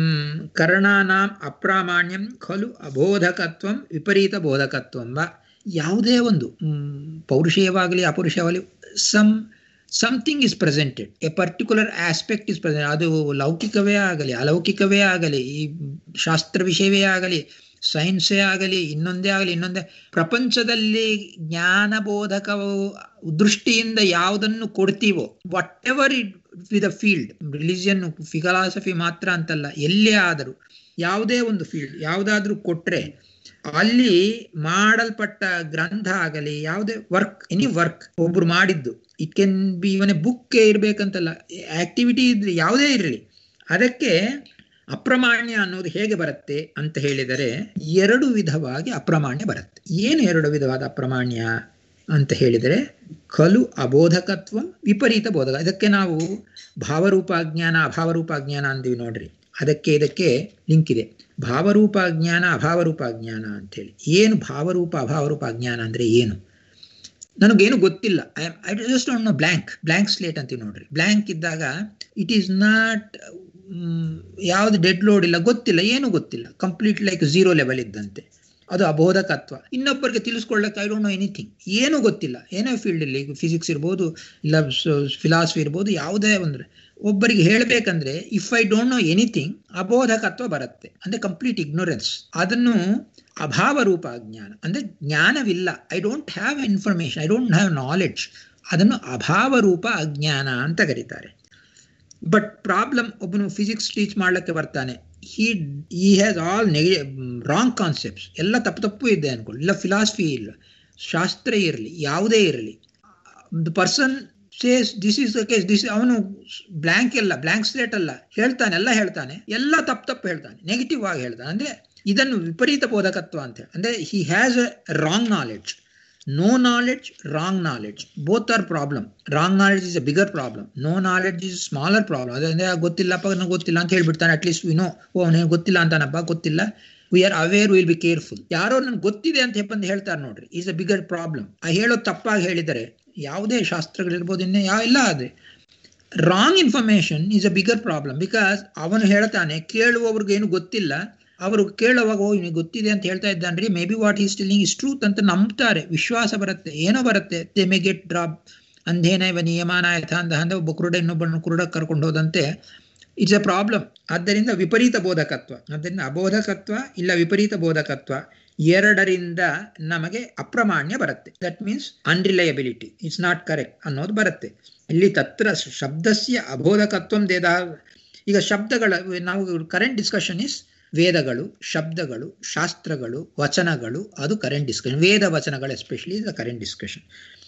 ಕರ್ಣಾನಾಂ ಅಪ್ರಾಮಾಣ್ಯಂ ಖಲು ಅಬೋಧಕತ್ವಂ ವಿಪರೀತ ಬೋಧಕತ್ವಂ ವ ಯಾವುದೇ ಒಂದು ಪೌರುಷೇಯವಾಗಲಿ ಅಪೌರುಷವಾಗಲಿ some something is presented a particular aspect is present ಅದು ಲೌಕಿಕವೇ ಆಗಲಿ ಅಲೌಕಿಕವೇ ಆಗಲಿ ಈ ಶಾಸ್ತ್ರ ವಿಷಯವೇ ಆಗಲಿ ಸೈನ್ಸೇ ಆಗಲಿ ಇನ್ನೊಂದೇ ಆಗಲಿ ಇನ್ನೊಂದೇ ಪ್ರಪಂಚದಲ್ಲಿ ಜ್ಞಾನಬೋಧಕ ದೃಷ್ಟಿಯಿಂದ ಯಾವುದನ್ನು ಕೊಡ್ತೀವೋ whatever it with a field religion philosophy ಮಾತ್ರ ಅಂತಲ್ಲ ಎಲ್ಲೇ ಆದರೂ ಯಾವುದೇ ಒಂದು ಫೀಲ್ಡ್ ಯಾವುದಾದ್ರೂ ಕೊಟ್ರೆ ಅಲ್ಲಿ ಮಾಡಲ್ಪಟ್ಟ ಗ್ರಂಥ ಆಗಲಿ ಯಾವುದೇ ವರ್ಕ್ ಎನಿ ವರ್ಕ್ ಒಬ್ರು ಮಾಡಿದ್ದು ಇಟ್ ಕೆನ್ ಬಿ ಇವನೇ ಬುಕ್ ಇರ್ಬೇಕಂತಲ್ಲ ಆಕ್ಟಿವಿಟಿ ಇದ್ರೆ ಯಾವುದೇ ಇರಲಿ ಅದಕ್ಕೆ ಅಪ್ರಮಾಣ್ಯ ಅನ್ನೋದು ಹೇಗೆ ಬರುತ್ತೆ ಅಂತ ಹೇಳಿದರೆ ಎರಡು ವಿಧವಾಗಿ ಅಪ್ರಮಾಣ್ಯ ಬರುತ್ತೆ ಏನು ಎರಡು ವಿಧವಾದ ಅಪ್ರಮಾಣ್ಯ ಅಂತ ಹೇಳಿದರೆ ಖಲು ಅಬೋಧಕತ್ವ ವಿಪರೀತ ಬೋಧಕ ಇದಕ್ಕೆ ನಾವು ಭಾವರೂಪ ಅಜ್ಞಾನ ಅಭಾವರೂಪ ಅಜ್ಞಾನ ಅಂತೀವಿ ನೋಡ್ರಿ ಅದಕ್ಕೆ ಇದಕ್ಕೆ ಲಿಂಕ್ ಇದೆ ಭಾವರೂಪ ಅಜ್ಞಾನ ಅಭಾವರೂಪ ಅಜ್ಞಾನ ಅಂತೇಳಿ ಏನು ಭಾವರೂಪ ಅಭಾವರೂಪ ಅಜ್ಞಾನ ಅಂದರೆ ಏನು ನನಗೇನು ಗೊತ್ತಿಲ್ಲ I I just don't know blank blank slate ಅಂತೀವಿ ನೋಡ್ರಿ ಬ್ಲ್ಯಾಂಕ್ ಇದ್ದಾಗ ಇಟ್ ಈಸ್ ನಾಟ್ ಯಾವುದು ಡೆಡ್ ಲೋಡ್ ಇಲ್ಲ ಗೊತ್ತಿಲ್ಲ ಏನು ಗೊತ್ತಿಲ್ಲ ಕಂಪ್ಲೀಟ್ ಲೈಕ್ ಝೀರೋ ಲೆವೆಲ್ ಇದ್ದಂತೆ ಅದು ಅಬೋಧಕತ್ವ ಇನ್ನೊಬ್ಬರಿಗೆ ತಿಳಿಸ್ಕೊಳ್ಳಕ್ಕೆ ಐ ಡೋಂಟ್ ನೋ ಎನಿಥಿಂಗ್ ಏನೂ ಗೊತ್ತಿಲ್ಲ ಏನೋ ಫೀಲ್ಡಲ್ಲಿ ಫಿಸಿಕ್ಸ್ ಇರ್ಬೋದು ಇಲ್ಲ ಫಿಲಾಸಫಿ ಇರ್ಬೋದು ಯಾವುದೇ ಅಂದರೆ ಒಬ್ಬರಿಗೆ ಹೇಳಬೇಕಂದ್ರೆ if I don't know anything ಅಬೋಧಕತ್ವ ಬರುತ್ತೆ ಅಂದರೆ ಕಂಪ್ಲೀಟ್ ಇಗ್ನೋರೆನ್ಸ್ ಅದನ್ನು ಅಭಾವ ರೂಪ ಅಜ್ಞಾನ ಅಂದರೆ ಜ್ಞಾನವಿಲ್ಲ I don't have information I don't have knowledge ಅದನ್ನು ಅಭಾವ ರೂಪ ಅಜ್ಞಾನ ಅಂತ ಕರೀತಾರೆ ಬಟ್ ಪ್ರಾಬ್ಲಮ್ ಒಬ್ಬನು ಫಿಸಿಕ್ಸ್ ಟೀಚ್ ಮಾಡ್ಲಿಕ್ಕೆ ಬರ್ತಾನೆ ಹಿ ಈ has all nega wrong concepts ಎಲ್ಲ ತಪ್ಪು ತಪ್ಪು ಇದೆ ಅನ್ಕೊಳ್ಳಿ ಇಲ್ಲ ಫಿಲಾಸಫಿ ಇಲ್ಲ ಶಾಸ್ತ್ರ ಇರಲಿ ಯಾವುದೇ ಇರಲಿ the person says this is the case this ಅವನು ಬ್ಲ್ಯಾಂಕ್ ಎಲ್ಲ ಬ್ಲ್ಯಾಂಕ್ ಸ್ಲೇಟ್ ಅಲ್ಲ ಹೇಳ್ತಾನೆ ಎಲ್ಲ ಹೇಳ್ತಾನೆ ಎಲ್ಲ ತಪ್ಪು ತಪ್ಪು ಹೇಳ್ತಾನೆ ನೆಗೆಟಿವ್ ಆಗಿ ಹೇಳ್ತಾನೆ ಅಂದ್ರೆ ಇದನ್ನು ವಿಪರೀತ ಬೋಧಕತ್ವ ಅಂತ ಹೇಳಿ ಅಂದ್ರೆ he has a wrong knowledge no knowledge wrong knowledge both are problem wrong knowledge is a bigger problem no knowledge is smaller problem ಅದಂದ್ರೆ ಗೊತ್ತಿಲ್ಲಪ್ಪ ನನಗೆ ಗೊತ್ತಿಲ್ಲ ಅಂತ ಹೇಳ್ಬಿಡ್ತಾನೆ ಅಟ್ಲೀಸ್ಟ್ ವಿನೋ ಓ ಅವನಿಗೆ ಗೊತ್ತಿಲ್ಲ ಅಂತಾನಪ್ಪ ಗೊತ್ತಿಲ್ಲ we are aware will be careful ಯಾರೋ ನನ್ಗೆ ಗೊತ್ತಿದೆ ಅಂತ ಬಂದು ಹೇಳ್ತಾರೆ ನೋಡ್ರಿ ಈಸ್ ಅ ಬಿಗರ್ ಪ್ರಾಬ್ಲಮ್ ಆ ಹೇಳೋ ತಪ್ಪಾಗಿ ಹೇಳಿದರೆ ಯಾವುದೇ ಶಾಸ್ತ್ರಗಳಿರ್ಬೋದು ಇನ್ನೇ ಯಾವ ಇಲ್ಲ ಅದೇ wrong information is a bigger problem because ಅವನು ಹೇಳ್ತಾನೆ ಕೇಳುವವ್ರಿಗೆ ಏನು ಗೊತ್ತಿಲ್ಲ ಅವರು ಕೇಳುವಾಗ ಓ ನಿಮಗೆ ಗೊತ್ತಿದೆ ಅಂತ ಹೇಳ್ತಾ ಇದ್ದಾನ್ರಿ maybe what is telling is truth ಅಂತ ನಂಬ್ತಾರೆ ವಿಶ್ವಾಸ ಬರುತ್ತೆ ಏನೋ ಬರುತ್ತೆ ದೇ ಮೇ ಗೆಟ್ ಡ್ರಾಪ್ ಅಂಧೇನ ಇವ ನಿಯಮಾನ ಯಥ ಅಂದ ಅಂದ್ರೆ ಒಬ್ಬ ಕುರುಡ ಇನ್ನೊಬ್ಬನ ಕುರುಡ ಕರ್ಕೊಂಡು ಹೋದಂತೆ ಇಟ್ಸ್ ಎ ಪ್ರಾಬ್ಲಮ್ ಆದ್ದರಿಂದ ವಿಪರೀತ ಬೋಧಕತ್ವ ಆದ್ದರಿಂದ ಅಬೋಧಕತ್ವ ಇಲ್ಲ ವಿಪರೀತ ಬೋಧಕತ್ವ ಎರಡರಿಂದ ನಮಗೆ ಅಪ್ರಮಾಣ್ಯ ಬರುತ್ತೆ that means unreliability it's not correct ಅನ್ನೋದು ಬರುತ್ತೆ ಇಲ್ಲಿ ತತ್ರ ಶಬ್ದಸ್ಯ ಅಬೋಧಕತ್ವ ದೇದ ಈಗ ಶಬ್ದಗಳ ನಾವು ಕರೆಂಟ್ ಡಿಸ್ಕಷನ್ ಇಸ್ ವೇದಗಳು ಶಬ್ದಗಳು ಶಾಸ್ತ್ರಗಳು ವಚನಗಳು ಅದು ಕರೆಂಟ್ ಡಿಸ್ಕಷನ್ ವೇದ ವಚನಗಳು ಎಸ್ಪೆಷಲಿ ದ ಕರೆಂಟ್ ಡಿಸ್ಕಷನ್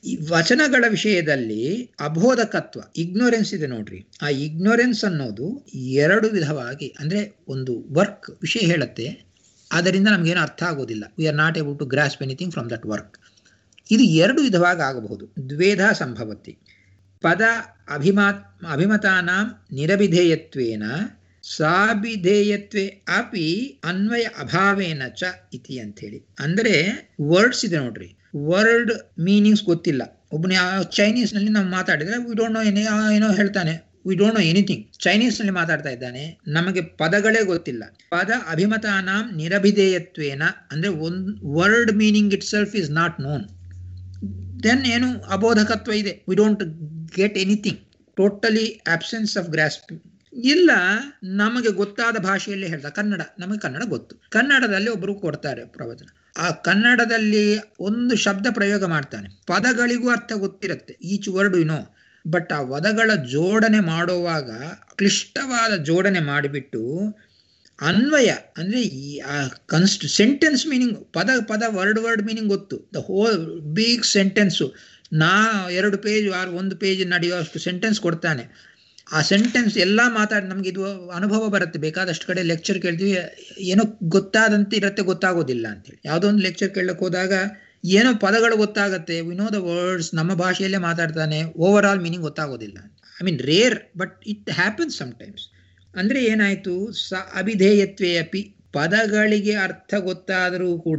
ಈ ವಚನಗಳ ವಿಷಯದಲ್ಲಿ ಅಬೋಧಕತ್ವ ಇಗ್ನೋರೆನ್ಸ್ ಇದೆ ನೋಡ್ರಿ ಆ ಇಗ್ನೋರೆನ್ಸ್ ಅನ್ನೋದು ಎರಡು ವಿಧವಾಗಿ ಅಂದ್ರೆ ಒಂದು ವರ್ಕ್ ವಿಷಯ ಹೇಳುತ್ತೆ ಅದರಿಂದ ನಮಗೇನು ಅರ್ಥ ಆಗೋದಿಲ್ಲ we are not able to grasp anything from that work ಇದು ಎರಡು ವಿಧವಾಗಿ ಆಗಬಹುದು ದ್ವೇಧ ಸಂಭವತಿ ಪದ ಅಭಿಮಾ ಅಭಿಮತಾನಾಂ ನಿರಭಿಧೇಯತ್ವೇನ ಸಾಭಿಧೇಯತ್ವೇ ಅಪಿ ಅನ್ವಯ ಅಭಾವೇನ ಚ ಇತಿ ಅಂಥೇಳಿ ಅಂದರೆ ವರ್ಡ್ಸ್ ಇದೆ ನೋಡ್ರಿ ವರ್ಡ್ ಮೀನಿಂಗ್ಸ್ ಗೊತ್ತಿಲ್ಲ ಒಬ್ಬನ ಚೈನೀಸ್ ನಲ್ಲಿ ನಾವು ಮಾತಾಡಿದ್ರೆ ವಿ ಡೋಂಟ್ ನೋ ಏನೇ ಏನೋ ಹೇಳ್ತಾನೆ we don't know anything Chinese ನಲ್ಲಿ ಮಾತಾಡ್ತಾ ಇದ್ದಾನೆ ನಮಗೆ ಪದಗಳೇ ಗೊತ್ತಿಲ್ಲ ಪದ ಅಭಿಮತಾನಾಂ ನಿರಭಿಧೇಯತ್ವೇನ ಅಂದ್ರೆ ಒಂದು word meaning itself is not known then ಏನು ಅಬೋಧಕತ್ವ ಇದೆ we don't get anything totally absence of grasp ಇಲ್ಲ ನಮಗೆ ಗೊತ್ತಾದ ಭಾಷೆಯಲ್ಲಿ ಹೇಳ್ದ ಕನ್ನಡ ನಮಗೆ ಕನ್ನಡ ಗೊತ್ತು ಕನ್ನಡದಲ್ಲಿ ಒಬ್ಬರು ಕೊಡ್ತಾರೆ ಪ್ರವಚನ ಆ ಕನ್ನಡದಲ್ಲಿ ಒಂದು ಶಬ್ದ ಪ್ರಯೋಗ ಮಾಡ್ತಾನೆ ಪದಗಳಿಗೂ ಅರ್ಥ ಗೊತ್ತಿರುತ್ತೆ ಈಚ್ ವರ್ಡ್ ನೋ ಬಟ್ ಆ ಪದಗಳ ಜೋಡಣೆ ಮಾಡುವಾಗ ಕ್ಲಿಷ್ಟವಾದ ಜೋಡಣೆ ಮಾಡಿಬಿಟ್ಟು ಅನ್ವಯ ಅಂದ್ರೆ ಈ ಆ ಕನ್ಸ್ಟ್ ಸೆಂಟೆನ್ಸ್ ಮೀನಿಂಗ್ ಪದ ಪದ ವರ್ಡ್ ವರ್ಡ್ ಮೀನಿಂಗ್ ಗೊತ್ತು ದ ಹೋಲ್ ಬಿಗ್ ಸೆಂಟೆನ್ಸು ನಾ ಎರಡು ಪೇಜ್ ಆರು ಒಂದು ಪೇಜ್ ನಡೆಯುವಷ್ಟು ಸೆಂಟೆನ್ಸ್ ಕೊಡ್ತಾನೆ ಆ ಸೆಂಟೆನ್ಸ್ ಎಲ್ಲ ಮಾತಾಡಿ ನಮ್ಗೆ ಇದು ಅನುಭವ ಬರುತ್ತೆ ಬೇಕಾದಷ್ಟು ಕಡೆ ಲೆಕ್ಚರ್ ಕೇಳ್ತೀವಿ ಏನೋ ಗೊತ್ತಾದಂತೆ ಇರತ್ತೆ ಗೊತ್ತಾಗೋದಿಲ್ಲ ಅಂತೇಳಿ ಯಾವುದೋ ಒಂದು ಲೆಕ್ಚರ್ ಕೇಳಕ್ ಹೋದಾಗ ಏನೋ ಪದಗಳು ಗೊತ್ತಾಗತ್ತೆ ವಿ ನೋ ದ ವರ್ಡ್ಸ್ ನಮ್ಮ ಭಾಷೆಯಲ್ಲೇ ಮಾತಾಡ್ತಾನೆ ಓವರ್ ಆಲ್ ಮೀನಿಂಗ್ ಗೊತ್ತಾಗೋದಿಲ್ಲ I mean rare but it happens sometimes ಅಂದ್ರೆ ಏನಾಯ್ತು ಸ ಅಭಿಧೇಯತ್ವೇ ಅಪಿ ಪದಗಳಿಗೆ ಅರ್ಥ ಗೊತ್ತಾದರೂ ಕೂಡ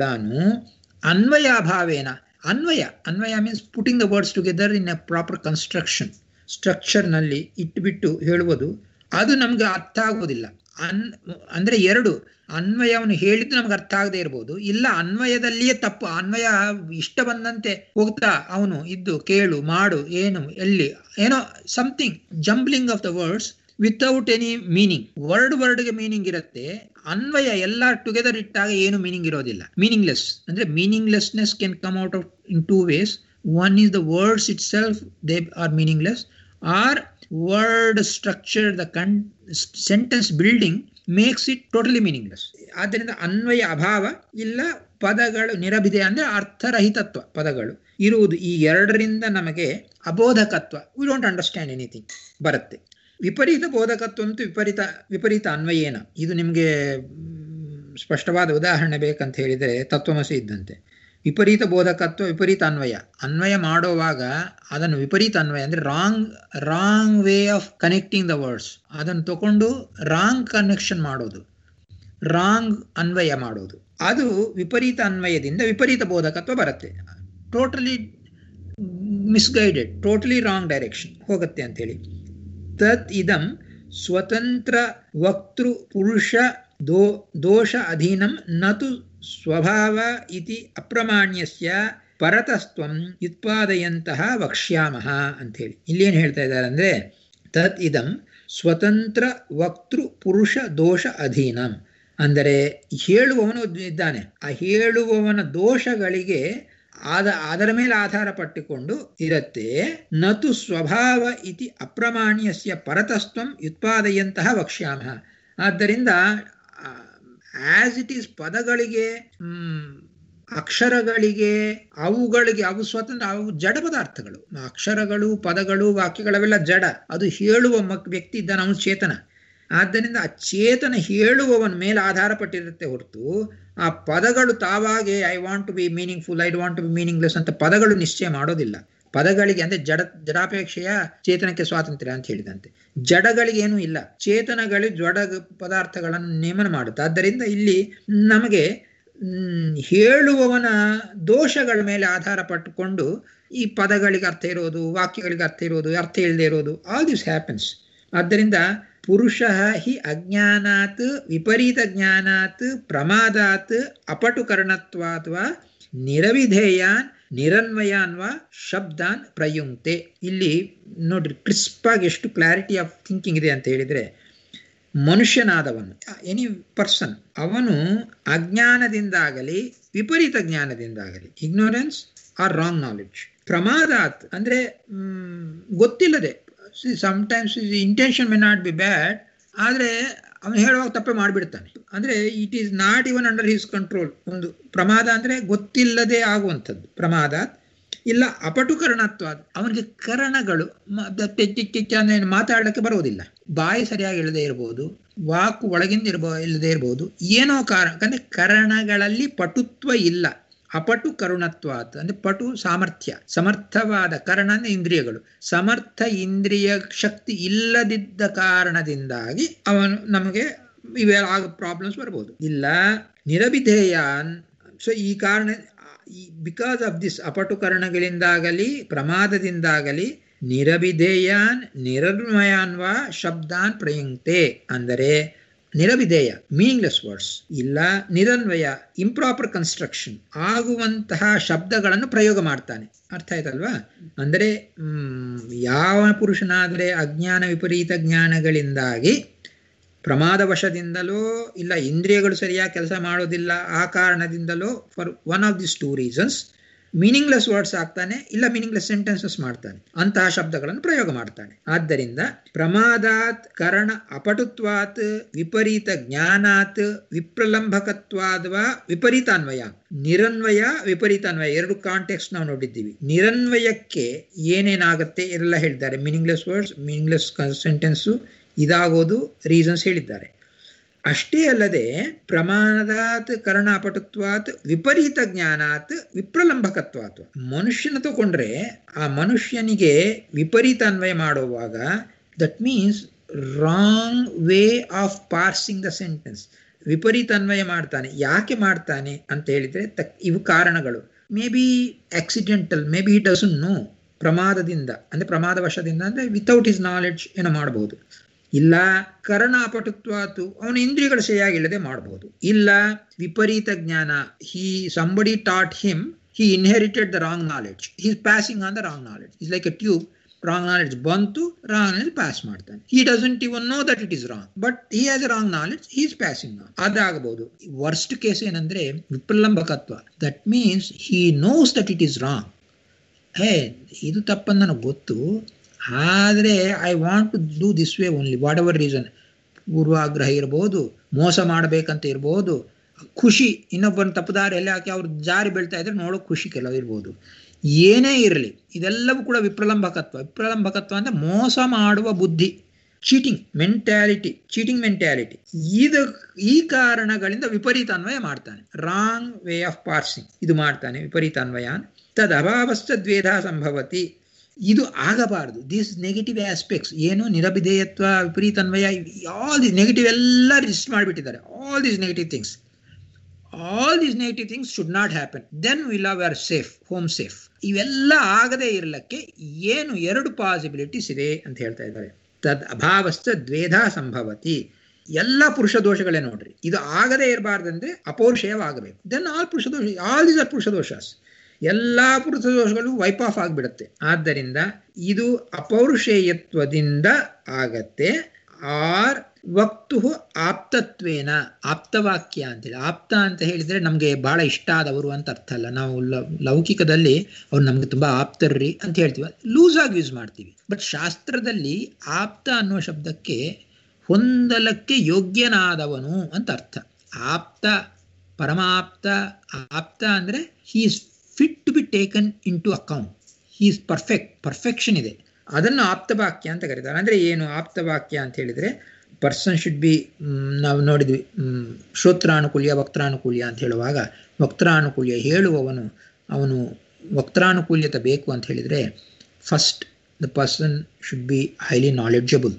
ಅನ್ವಯಾಭಾವೇನ ಅನ್ವಯ ಅನ್ವಯ means putting the words together in a proper construction ಸ್ಟ್ರಕ್ಚರ್ನಲ್ಲಿ ಇಟ್ಬಿಟ್ಟು ಹೇಳುವುದು ಅದು ನಮ್ಗೆ ಅರ್ಥ ಆಗೋದಿಲ್ಲ ಅನ್ ಅಂದ್ರೆ ಎರಡು ಅನ್ವಯವನ್ನು ಹೇಳಿದ್ದು ನಮ್ಗೆ ಅರ್ಥ ಆಗದೆ ಇರ್ಬೋದು ಇಲ್ಲ ಅನ್ವಯದಲ್ಲಿಯೇ ತಪ್ಪು ಅನ್ವಯ ಇಷ್ಟ ಬಂದಂತೆ ಹೋಗ್ತಾ ಅವನು ಇದ್ದು ಕೇಳು ಮಾಡು ಏನು ಎಲ್ಲಿ ಏನೋ something jumbling of the words without any meaning word ವರ್ಡ್ಗೆ ಮೀನಿಂಗ್ ಇರುತ್ತೆ ಅನ್ವಯ ಎಲ್ಲ ಟುಗೆದರ್ ಇಟ್ಟಾಗ ಏನು ಮೀನಿಂಗ್ ಇರೋದಿಲ್ಲ ಮೀನಿಂಗ್ಲೆಸ್ ಅಂದ್ರೆ meaninglessness can come out of in two ways one is the words itself they are meaningless or word structure the con- sentence building makes it totally meaningless ಆದ್ದರಿಂದ ಅನ್ವಯ ಅಭಾವ ಇಲ್ಲ ಪದಗಳು ನಿರಭಿದೆ ಅಂದ್ರೆ ಅರ್ಥರಹಿತತ್ವ ಪದಗಳು ಇರುವುದು ಈ ಎರಡರಿಂದ ನಮಗೆ ಅಬೋಧಕತ್ವ ವಿ ಡೋಂಟ್ ಅಂಡರ್ಸ್ಟ್ಯಾಂಡ್ ಎನಿಥಿಂಗ್ ಬರುತ್ತೆ ವಿಪರೀತ ಬೋಧಕತ್ವ ಅಂತೂ ವಿಪರೀತ ವಿಪರೀತ ಅನ್ವಯೇನ ಇದು ನಿಮಗೆ ಸ್ಪಷ್ಟವಾದ ಉದಾಹರಣೆ ಬೇಕಂತ ಹೇಳಿದರೆ ತತ್ವಮಸಿ ಇದ್ದಂತೆ ವಿಪರೀತ ಬೋಧಕತ್ವ ವಿಪರೀತ ಅನ್ವಯ ಅನ್ವಯ ಮಾಡುವಾಗ ಅದನ್ನು ವಿಪರೀತ ಅನ್ವಯ ಅಂದ್ರೆ wrong wrong way of connecting the words ಅದನ್ನು ತಗೊಂಡು ರಾಂಗ್ ಕನೆಕ್ಷನ್ ಮಾಡೋದು ರಾಂಗ್ ಅನ್ವಯ ಮಾಡೋದು ಅದು ವಿಪರೀತ ಅನ್ವಯದಿಂದ ವಿಪರೀತ ಬೋಧಕತ್ವ ಬರುತ್ತೆ totally misguided totally wrong direction ಹೋಗುತ್ತೆ ಅಂತೇಳಿ ತತ್ ಇದಂ ಸ್ವತಂತ್ರ ವಕ್ತೃ ಪುರುಷ ದೋ ದೋಷ ಅಧೀನಂ ನತು ಸ್ವಭಾವ ಇತಿ ಅಪ್ರಮಾಣ್ಯಸ್ಯ ಪರತಸ್ತ್ವಂ ಉತ್ಪಾದಯಂತಹ ವಕ್ಷ್ಯಾಮಹ ಅಂಥೇಳಿ ಇಲ್ಲೇನು ಹೇಳ್ತಾ ಇದ್ದಾರೆ ಅಂದ್ರೆ ತತ್ ಇದಂ ಸ್ವತಂತ್ರ ವಕ್ತೃ ಪುರುಷ ದೋಷ ಅಧೀನಂ ಅಂದರೆ ಹೇಳುವವನು ಇದ್ದಾನೆ ಆ ಹೇಳುವವನ ದೋಷಗಳಿಗೆ ಆದ ಅದರ ಮೇಲೆ ಆಧಾರ ಪಟ್ಟುಕೊಂಡು ಇರತ್ತೆ ನತು ಸ್ವಭಾವ ಇತಿ ಅಪ್ರಮಾಣ್ಯಸ್ಯ ಪರತಸ್ತ್ವಂ ಉತ್ಪಾದಯಂತಹ ವಕ್ಷ್ಯಾಮಹ ಆದ್ದರಿಂದ ಆಸ್ ಇಟ್ ಈಸ್ ಪದಗಳಿಗೆ ಅಕ್ಷರಗಳಿಗೆ ಅವುಗಳಿಗೆ ಅವು ಸ್ವತಂತ್ರ ಅವು ಜಡ ಪದಾರ್ಥಗಳು ಅಕ್ಷರಗಳು ಪದಗಳು ವಾಕ್ಯಗಳವೆಲ್ಲ ಜಡ ಅದು ಹೇಳುವ ಮಕ್ ವ್ಯಕ್ತಿ ಇದ್ದಾನೆ ಅವನು ಚೇತನ ಆದ್ದರಿಂದ ಆ ಚೇತನ ಹೇಳುವವನ ಮೇಲೆ ಆಧಾರ ಪಟ್ಟಿರುತ್ತೆ ಹೊರತು ಆ ಪದಗಳು ತಾವಾಗೆ I want to be meaningful I want to be meaningless ಅಂತ ಪದಗಳು ನಿಶ್ಚಯ ಮಾಡೋದಿಲ್ಲ ಪದಗಳಿಗೆ ಅಂದ್ರೆ ಜಡ ಜಡಾಪೇಕ್ಷೆಯ ಚೇತನಕ್ಕೆ ಸ್ವಾತಂತ್ರ್ಯ ಅಂತ ಹೇಳಿದಂತೆ ಜಡಗಳಿಗೆ ಏನೂ ಇಲ್ಲ ಚೇತನಗಳು ಜಡ ಪದಾರ್ಥಗಳನ್ನು ನೇಮನ ಮಾಡುತ್ತೆ ಆದ್ದರಿಂದ ಇಲ್ಲಿ ನಮಗೆ ಹೇಳುವವನ ದೋಷಗಳ ಮೇಲೆ ಆಧಾರ ಪಟ್ಟುಕೊಂಡು ಈ ಪದಗಳಿಗೆ ಅರ್ಥ ಇರೋದು ವಾಕ್ಯಗಳಿಗೆ ಅರ್ಥ ಇರೋದು ಅರ್ಥ ಇಲ್ಲದೆ ಇರೋದು ಆಲ್ ದಿಸ್ ಹ್ಯಾಪನ್ಸ್ ಆದ್ದರಿಂದ ಪುರುಷ ಹಿ ಅಜ್ಞಾನಾತ್ ವಿಪರೀತ ಜ್ಞಾನಾತ್ ಪ್ರಮಾದಾತ್ ಅಪಟುಕರ್ಣತ್ವಾತ್ವ ನಿರವಿಧೇಯಾನ್ ನಿರನ್ವಯಾನ್ವ ಶಬ್ದಾನ್ ಪ್ರಯುಂಕ್ತೆ ಇಲ್ಲಿ ನೋಡ್ರಿ ಕ್ರಿಸ್ಪ್ ಆಗಿ ಎಷ್ಟು ಕ್ಲಾರಿಟಿ ಆಫ್ ಥಿಂಕಿಂಗ್ ಇದೆ ಅಂತ ಹೇಳಿದ್ರೆ ಮನುಷ್ಯನಾದವನು ಎನಿ ಪರ್ಸನ್ ಅವನು ಅಜ್ಞಾನದಿಂದಾಗಲಿ ವಿಪರೀತ ಜ್ಞಾನದಿಂದಾಗಲಿ ಇಗ್ನೋರೆನ್ಸ್ ಆರ್ ರಾಂಗ್ ನಾಲೆಡ್ಜ್ ಪ್ರಮಾದಾತ್ ಅಂದ್ರೆ ಗೊತ್ತಿಲ್ಲದೆ sometimes intention may not be bad ಆದರೆ ಅವನು ಹೇಳುವಾಗ ತಪ್ಪೆ ಮಾಡಿಬಿಡ್ತಾನೆ ಅಂದ್ರೆ it is not even under his control ಒಂದು ಪ್ರಮಾದ ಅಂದ್ರೆ ಗೊತ್ತಿಲ್ಲದೆ ಆಗುವಂಥದ್ದು ಪ್ರಮಾದ ಇಲ್ಲ ಅಪಟುಕರಣತ್ವ ಅವನಿಗೆ ಕರಣಗಳು ಮ- ದ- ತೆ- ತೆ- ತೆ- ತೆ- ಅಂದ್ರೆ ಮಾತಾಡಲಿಕ್ಕೆ ಬರೋದಿಲ್ಲ ಬಾಯಿ ಸರಿಯಾಗಿ ಇಲ್ಲದೆ ಇರಬಹುದು ವಾಕು ಒಳಗಿಂದ ಇರಬೋ ಇಲ್ಲದೆ ಇರಬಹುದು ಏನೋ ಕಾರಣ ಅಂದ್ರೆ ಕರಣಗಳಲ್ಲಿ ಪಟುತ್ವ ಇಲ್ಲ ಅಪಟು ಕರುಣತ್ವಾತ್ ಅಂದ್ರೆ ಪಟು ಸಾಮರ್ಥ್ಯ ಸಮರ್ಥವಾದ ಕರಣ ಅಂದ್ರೆ ಇಂದ್ರಿಯಗಳು ಸಮರ್ಥ ಇಂದ್ರಿಯ ಶಕ್ತಿ ಇಲ್ಲದಿದ್ದ ಕಾರಣದಿಂದಾಗಿ ಅವನು ನಮಗೆ ಇವೆಲ್ಲ ಆಗ ಪ್ರಾಬ್ಲಮ್ಸ್ ಬರ್ಬೋದು ಇಲ್ಲ ನಿರವಿಧೇಯಾನ್ ಸೊ ಈ ಕಾರಣ ಬಿಕಾಸ್ ಆಫ್ ದಿಸ್ ಅಪಟುಕರಣಗಳಿಂದಾಗಲಿ ಪ್ರಮಾದದಿಂದಾಗಲಿ ನಿರವಿಧೇಯಾನ್ ನಿರನ್ವಯಾನ್ವ ಶಬ್ದಾನ್ ಪ್ರಯುಕ್ತೆ ಅಂದರೆ ನಿರವಿಧೇಯ ಮೀನಿಂಗ್ಲೆಸ್ ವರ್ಡ್ಸ್ ಇಲ್ಲ ನಿರನ್ವಯ ಇಂಪ್ರಾಪರ್ ಕನ್ಸ್ಟ್ರಕ್ಷನ್ ಆಗುವಂತಹ ಶಬ್ದಗಳನ್ನು ಪ್ರಯೋಗ ಮಾಡ್ತಾನೆ ಅರ್ಥ ಆಯ್ತಲ್ವಾ ಅಂದರೆ ಮ್, ಯಾವ ಪುರುಷನಾದರೆ ಅಜ್ಞಾನ ವಿಪರೀತ ಜ್ಞಾನಗಳಿಂದಾಗಿ ಪ್ರಮಾದವಶದಿಂದಲೋ ಇಲ್ಲ ಇಂದ್ರಿಯಗಳು ಸರಿಯಾಗಿ ಕೆಲಸ ಮಾಡೋದಿಲ್ಲ ಆ ಕಾರಣದಿಂದಲೋ for one of this two reasons meaningless words ಆಗ್ತಾನೆ ಇಲ್ಲ ಮೀನಿಂಗ್ಲೆಸ್ ಸೆಂಟೆನ್ಸಸ್ ಮಾಡ್ತಾನೆ ಅಂತಹ ಶಬ್ದಗಳನ್ನು ಪ್ರಯೋಗ ಮಾಡ್ತಾನೆ ಆದ್ದರಿಂದ ಪ್ರಮಾದಾತ್ ಕರಣ ಅಪಟುತ್ವಾತ್ ವಿಪರೀತ ಜ್ಞಾನಾತ್ ವಿಪ್ರಲಂಬಕತ್ವಾದ್ವಾ ವಿಪರೀತಾನ್ವಯ ನಿರನ್ವಯ ವಿಪರೀತಾನ್ವಯ ಎರಡು ಕಾಂಟೆಕ್ಸ್ಟ್ ನಾವು ನೋಡಿದ್ದೀವಿ ನಿರನ್ವಯಕ್ಕೆ ಏನೇನಾಗುತ್ತೆ ಎಲ್ಲ ಹೇಳಿದ್ದಾರೆ ಮೀನಿಂಗ್ಲೆಸ್ ವರ್ಡ್ಸ್ ಮೀನಿಂಗ್ಲೆಸ್ ಸೆಂಟೆನ್ಸು ಇದಾಗೋದು ರೀಸನ್ಸ್ ಹೇಳಿದ್ದಾರೆ ಅಷ್ಟೇ ಅಲ್ಲದೆ ಪ್ರಮಾಣದಾತ್ ಕರ್ಣ ಅಪಟುತ್ವಾತ್ ವಿಪರೀತ ಜ್ಞಾನಾತ್ ವಿಪ್ರಲಂಬಕತ್ವಾತ್ ಮನುಷ್ಯನ ತಗೊಂಡ್ರೆ ಆ ಮನುಷ್ಯನಿಗೆ ವಿಪರೀತ ಅನ್ವಯ ಮಾಡುವಾಗ that means wrong way of parsing the sentence ವಿಪರೀತ ಅನ್ವಯ ಮಾಡ್ತಾನೆ ಯಾಕೆ ಮಾಡ್ತಾನೆ ಅಂತ ಹೇಳಿದ್ರೆ ತಕ್ ಇವು ಕಾರಣಗಳು may be accidental may be it doesn't know ಪ್ರಮಾದದಿಂದ ಅಂದ್ರೆ ಪ್ರಮಾದವಶದಿಂದ ಅಂದ್ರೆ ವಿತೌಟ್ ಹಿಸ್ ನಾಲೆಡ್ಜ್ ಏನೋ ಮಾಡಬಹುದು ಇಲ್ಲ ಕರ್ಣಾಪಟುತ್ವಾತು ಅವನ ಇಂದ್ರಿಯಗಳು ಸರಿಯಾಗಿಲ್ಲದೆ ಮಾಡಬಹುದು ಇಲ್ಲ ವಿಪರೀತ ಜ್ಞಾನ he somebody taught him he inherited the wrong knowledge he passing on the wrong knowledge is like a tube wrong knowledge ಬಂತು ರಾಂಗ್ ನಾಲೆಡ್ಜ್ ಪಾಸ್ ಮಾಡ್ತಾನೆ he doesn't even know that it is wrong but he has wrong knowledge he is passing ಅದಾಗಬಹುದು worst case ಏನಂದ್ರೆ ವಿಪ್ರಲಂಬಕತ್ವ that means he knows that it is wrong ಹೇ ಇದು ತಪ್ಪನ್ನು ನನಗೆ ಗೊತ್ತು ಆದರೆ I want to do this way only whatever reason ಪೂರ್ವಾಗ್ರಹ ಇರ್ಬೋದು ಮೋಸ ಮಾಡಬೇಕಂತ ಇರ್ಬೋದು ಖುಷಿ ಇನ್ನೊಬ್ಬನ ತಪ್ಪುದಾರಿಯಲ್ಲಿ ಹಾಕಿ ಅವ್ರು ಜಾರಿ ಬೀಳ್ತಾ ಇದ್ರೆ ನೋಡೋ ಖುಷಿ ಕೆಲವು ಇರ್ಬೋದು ಏನೇ ಇರಲಿ ಇದೆಲ್ಲವೂ ಕೂಡ ವಿಪ್ರಲಂಬಕತ್ವ ವಿಪ್ರಲಂಬಕತ್ವ ಅಂದ್ರೆ ಮೋಸ ಮಾಡುವ ಬುದ್ಧಿ ಚೀಟಿಂಗ್ ಮೆಂಟ್ಯಾಲಿಟಿ ಚೀಟಿಂಗ್ ಮೆಂಟ್ಯಾಲಿಟಿ ಇದು ಈ ಕಾರಣಗಳಿಂದ ವಿಪರೀತ ಅನ್ವಯ ಮಾಡ್ತಾನೆ ರಾಂಗ್ ವೇ ಆಫ್ ಪಾರ್ಸಿಂಗ್ ಇದು ಮಾಡ್ತಾನೆ ವಿಪರೀತ ಅನ್ವಯ ತದಭಾವಸ್ಥ ದ್ವೇಧ ಸಂಭವತಿ ಇದು ಆಗಬಾರದು ದಿಸ್ ನೆಗೆಟಿವ್ ಆಸ್ಪೆಕ್ಟ್ಸ್ ಏನು ನಿರಭಿಧೇಯತ್ವ ವಿಪರೀತ ಅನ್ವಯ ಆಲ್ ದಿಸ್ ನೆಗೆಟಿವ್ ಎಲ್ಲ ಲಿಸ್ಟ್ ಮಾಡಿಬಿಟ್ಟಿದ್ದಾರೆ all these negative things all these negative things should not happen then will are are safe home safe ಇವೆಲ್ಲ ಆಗದೇ ಇರಲಿಕ್ಕೆ ಏನು ಎರಡು ಪಾಸಿಬಿಲಿಟೀಸ್ ಇದೆ ಅಂತ ಹೇಳ್ತಾ ಇದ್ದಾರೆ ತದ್ ಅಭಾವಸ್ಥ ದ್ವೇಧ ಸಂಭವತಿ ಎಲ್ಲ ಪುರುಷ ದೋಷಗಳೇ ನೋಡ್ರಿ ಇದು ಆಗದೇ ಇರಬಾರ್ದಂದ್ರೆ ಅಪೌರುಷಯವಾಗಬೇಕು ದೆನ್ ಆಲ್ ಪುರುಷ ದೋಷ ಆಲ್ ದೀಸ್ ಆರ್ ಪುರುಷ ದೋಷಾಸ್ ಎಲ್ಲ ಪುರುಷ ದೋಷಗಳು ವೈಪ್ ಆಫ್ ಆಗಿಬಿಡುತ್ತೆ ಆದ್ದರಿಂದ ಇದು ಅಪೌರುಷೇಯತ್ವದಿಂದ ಆಗತ್ತೆ ಆರ್ ವಕ್ತು ಆಪ್ತತ್ವೇನ ಆಪ್ತವಾಕ್ಯ ಅಂತೇಳಿ ಆಪ್ತ ಅಂತ ಹೇಳಿದ್ರೆ ನಮಗೆ ಬಹಳ ಇಷ್ಟ ಆದವರು ಅಂತ ಅರ್ಥ ಅಲ್ಲ ನಾವು ಲೌಕಿಕದಲ್ಲಿ ಅವ್ರು ನಮ್ಗೆ ತುಂಬಾ ಆಪ್ತರ್ರಿ ಅಂತ ಹೇಳ್ತೀವಿ ಲೂಸ್ ಆಗಿ ಯೂಸ್ ಮಾಡ್ತೀವಿ ಬಟ್ ಶಾಸ್ತ್ರದಲ್ಲಿ ಆಪ್ತ ಅನ್ನುವ ಶಬ್ದಕ್ಕೆ ಹೊಂದಲಕ್ಕೆ ಯೋಗ್ಯನಾದವನು ಅಂತ ಅರ್ಥ ಆಪ್ತ ಪರಮಾಪ್ತ ಆಪ್ತ ಅಂದ್ರೆ he is fit to be taken into account he is perfect perfection ಇದೆ ಅದನ್ನು ಆಪ್ತವಾಕ್ಯ ಅಂತ ಕರೀತಾರೆ ಅಂದರೆ ಏನು ಆಪ್ತವಾಕ್ಯ ಅಂತ ಹೇಳಿದರೆ ಪರ್ಸನ್ ಶುಡ್ ಬಿ ನಾವು ನೋಡಿದ್ವಿ ಶ್ರೋತ್ರಾನುಕೂಲ್ಯ ವಕ್ತಾನುಕೂಲ್ಯ ಅಂತ ಹೇಳುವಾಗ ವಕ್ತಾನುಕೂಲ್ಯ ಹೇಳುವವನು ಅವನು ವಕ್ತಾನುಕೂಲ್ಯತೆ ಬೇಕು ಅಂತ ಹೇಳಿದರೆ first the person should be highly knowledgeable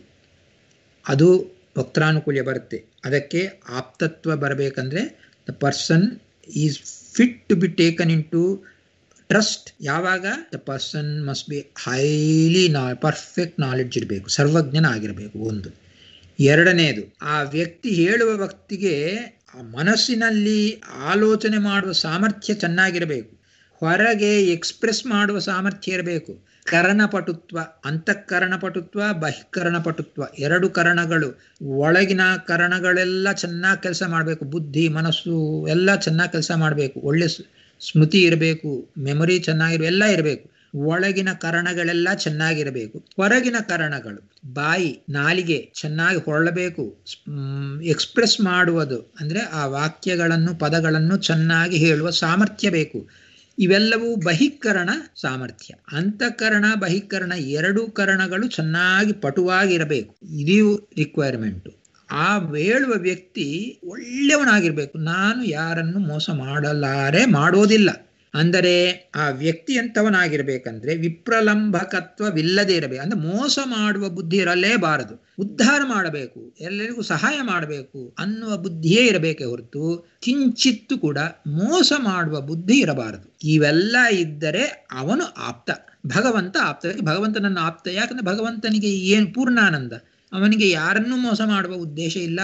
ಅದು ವಕ್ತಾನುಕೂಲ್ಯ ಬರುತ್ತೆ ಅದಕ್ಕೆ ಆಪ್ತತ್ವ ಬರಬೇಕಂದ್ರೆ the person is fit to be taken into trust ಯಾವಾಗ the person must be highly ನಾ ಪರ್ಫೆಕ್ಟ್ ನಾಲೆಡ್ಜ್ ಇರಬೇಕು ಸರ್ವಜ್ಞನ ಆಗಿರಬೇಕು ಒಂದು ಎರಡನೇದು ಆ ವ್ಯಕ್ತಿ ಹೇಳುವ ವ್ಯಕ್ತಿಗೆ ಆ ಮನಸ್ಸಿನಲ್ಲಿ ಆಲೋಚನೆ ಮಾಡುವ ಸಾಮರ್ಥ್ಯ ಚೆನ್ನಾಗಿರಬೇಕು ಹೊರಗೆ ಎಕ್ಸ್ಪ್ರೆಸ್ ಮಾಡುವ ಸಾಮರ್ಥ್ಯ ಇರಬೇಕು ಕರ್ಣಪಟುತ್ವ ಅಂತಃಕರಣಪಟುತ್ವ ಬಹಿಕರಣಪಟುತ್ವ ಎರಡು ಕರಣಗಳು ಒಳಗಿನ ಕರಣಗಳೆಲ್ಲ ಚೆನ್ನಾಗಿ ಕೆಲಸ ಮಾಡಬೇಕು ಬುದ್ಧಿ ಮನಸ್ಸು ಎಲ್ಲ ಚೆನ್ನಾಗಿ ಕೆಲಸ ಮಾಡಬೇಕು ಒಳ್ಳೆ ಸ್ಮೃತಿ ಇರಬೇಕು ಮೆಮೊರಿ ಚೆನ್ನಾಗಿರ್ಬೇಕು ಎಲ್ಲ ಇರಬೇಕು ಒಳಗಿನ ಕರಣಗಳೆಲ್ಲ ಚೆನ್ನಾಗಿರಬೇಕು ಹೊರಗಿನ ಕರಣಗಳು ಬಾಯಿ ನಾಲಿಗೆ ಚೆನ್ನಾಗಿ ಹೊರಳಬೇಕು ಎಕ್ಸ್ಪ್ರೆಸ್ ಮಾಡುವುದು ಅಂದರೆ ಆ ವಾಕ್ಯಗಳನ್ನು ಪದಗಳನ್ನು ಚೆನ್ನಾಗಿ ಹೇಳುವ ಸಾಮರ್ಥ್ಯ ಬೇಕು ಇವೆಲ್ಲವೂ ಬಹಿಕರಣ ಸಾಮರ್ಥ್ಯ ಅಂತಃಕರಣ ಬಹಿಕರಣ ಎರಡು ಕರಣಗಳು ಚೆನ್ನಾಗಿ ಪಟುವಾಗಿರಬೇಕು ಇದು ರಿಕ್ವೈರ್ಮೆಂಟು ಆ ಹೇಳುವ ವ್ಯಕ್ತಿ ಒಳ್ಳೆಯವನಾಗಿರ್ಬೇಕು ನಾನು ಯಾರನ್ನು ಮೋಸ ಮಾಡಲಾರೆ ಮಾಡೋದಿಲ್ಲ ಅಂದರೆ ಆ ವ್ಯಕ್ತಿ ಎಂಥವನಾಗಿರ್ಬೇಕಂದ್ರೆ ವಿಪ್ರಲಂಬಕತ್ವವಿಲ್ಲದೆ ಇರಬೇಕು ಅಂದ್ರೆ ಮೋಸ ಮಾಡುವ ಬುದ್ಧಿ ಇರಲೇಬಾರದು ಉದ್ಧಾರ ಮಾಡಬೇಕು ಎಲ್ಲರಿಗೂ ಸಹಾಯ ಮಾಡಬೇಕು ಅನ್ನುವ ಬುದ್ಧಿಯೇ ಇರಬೇಕೇ ಹೊರತು ಕಿಂಚಿತ್ತು ಕೂಡ ಮೋಸ ಮಾಡುವ ಬುದ್ಧಿ ಇರಬಾರದು ಇವೆಲ್ಲ ಇದ್ದರೆ ಅವನು ಆಪ್ತ ಭಗವಂತ ಆಪ್ತ ಭಗವಂತನನ್ನು ಆಪ್ತ ಯಾಕಂದ್ರೆ ಭಗವಂತನಿಗೆ ಏನು ಪೂರ್ಣಾನಂದ ಅವನಿಗೆ ಯಾರನ್ನೂ ಮೋಸ ಮಾಡುವ ಉದ್ದೇಶ ಇಲ್ಲ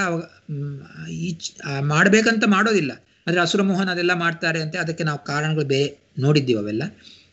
ಮಾಡಬೇಕಂತ ಮಾಡೋದಿಲ್ಲ ಆದರೆ ಅಸುರಮೋಹನ್ ಅದೆಲ್ಲ ಮಾಡ್ತಾರೆ ಅಂತ ಅದಕ್ಕೆ ನಾವು ಕಾರಣಗಳು ಬೇರೆ ನೋಡಿದ್ದೀವಿ ಅವೆಲ್ಲ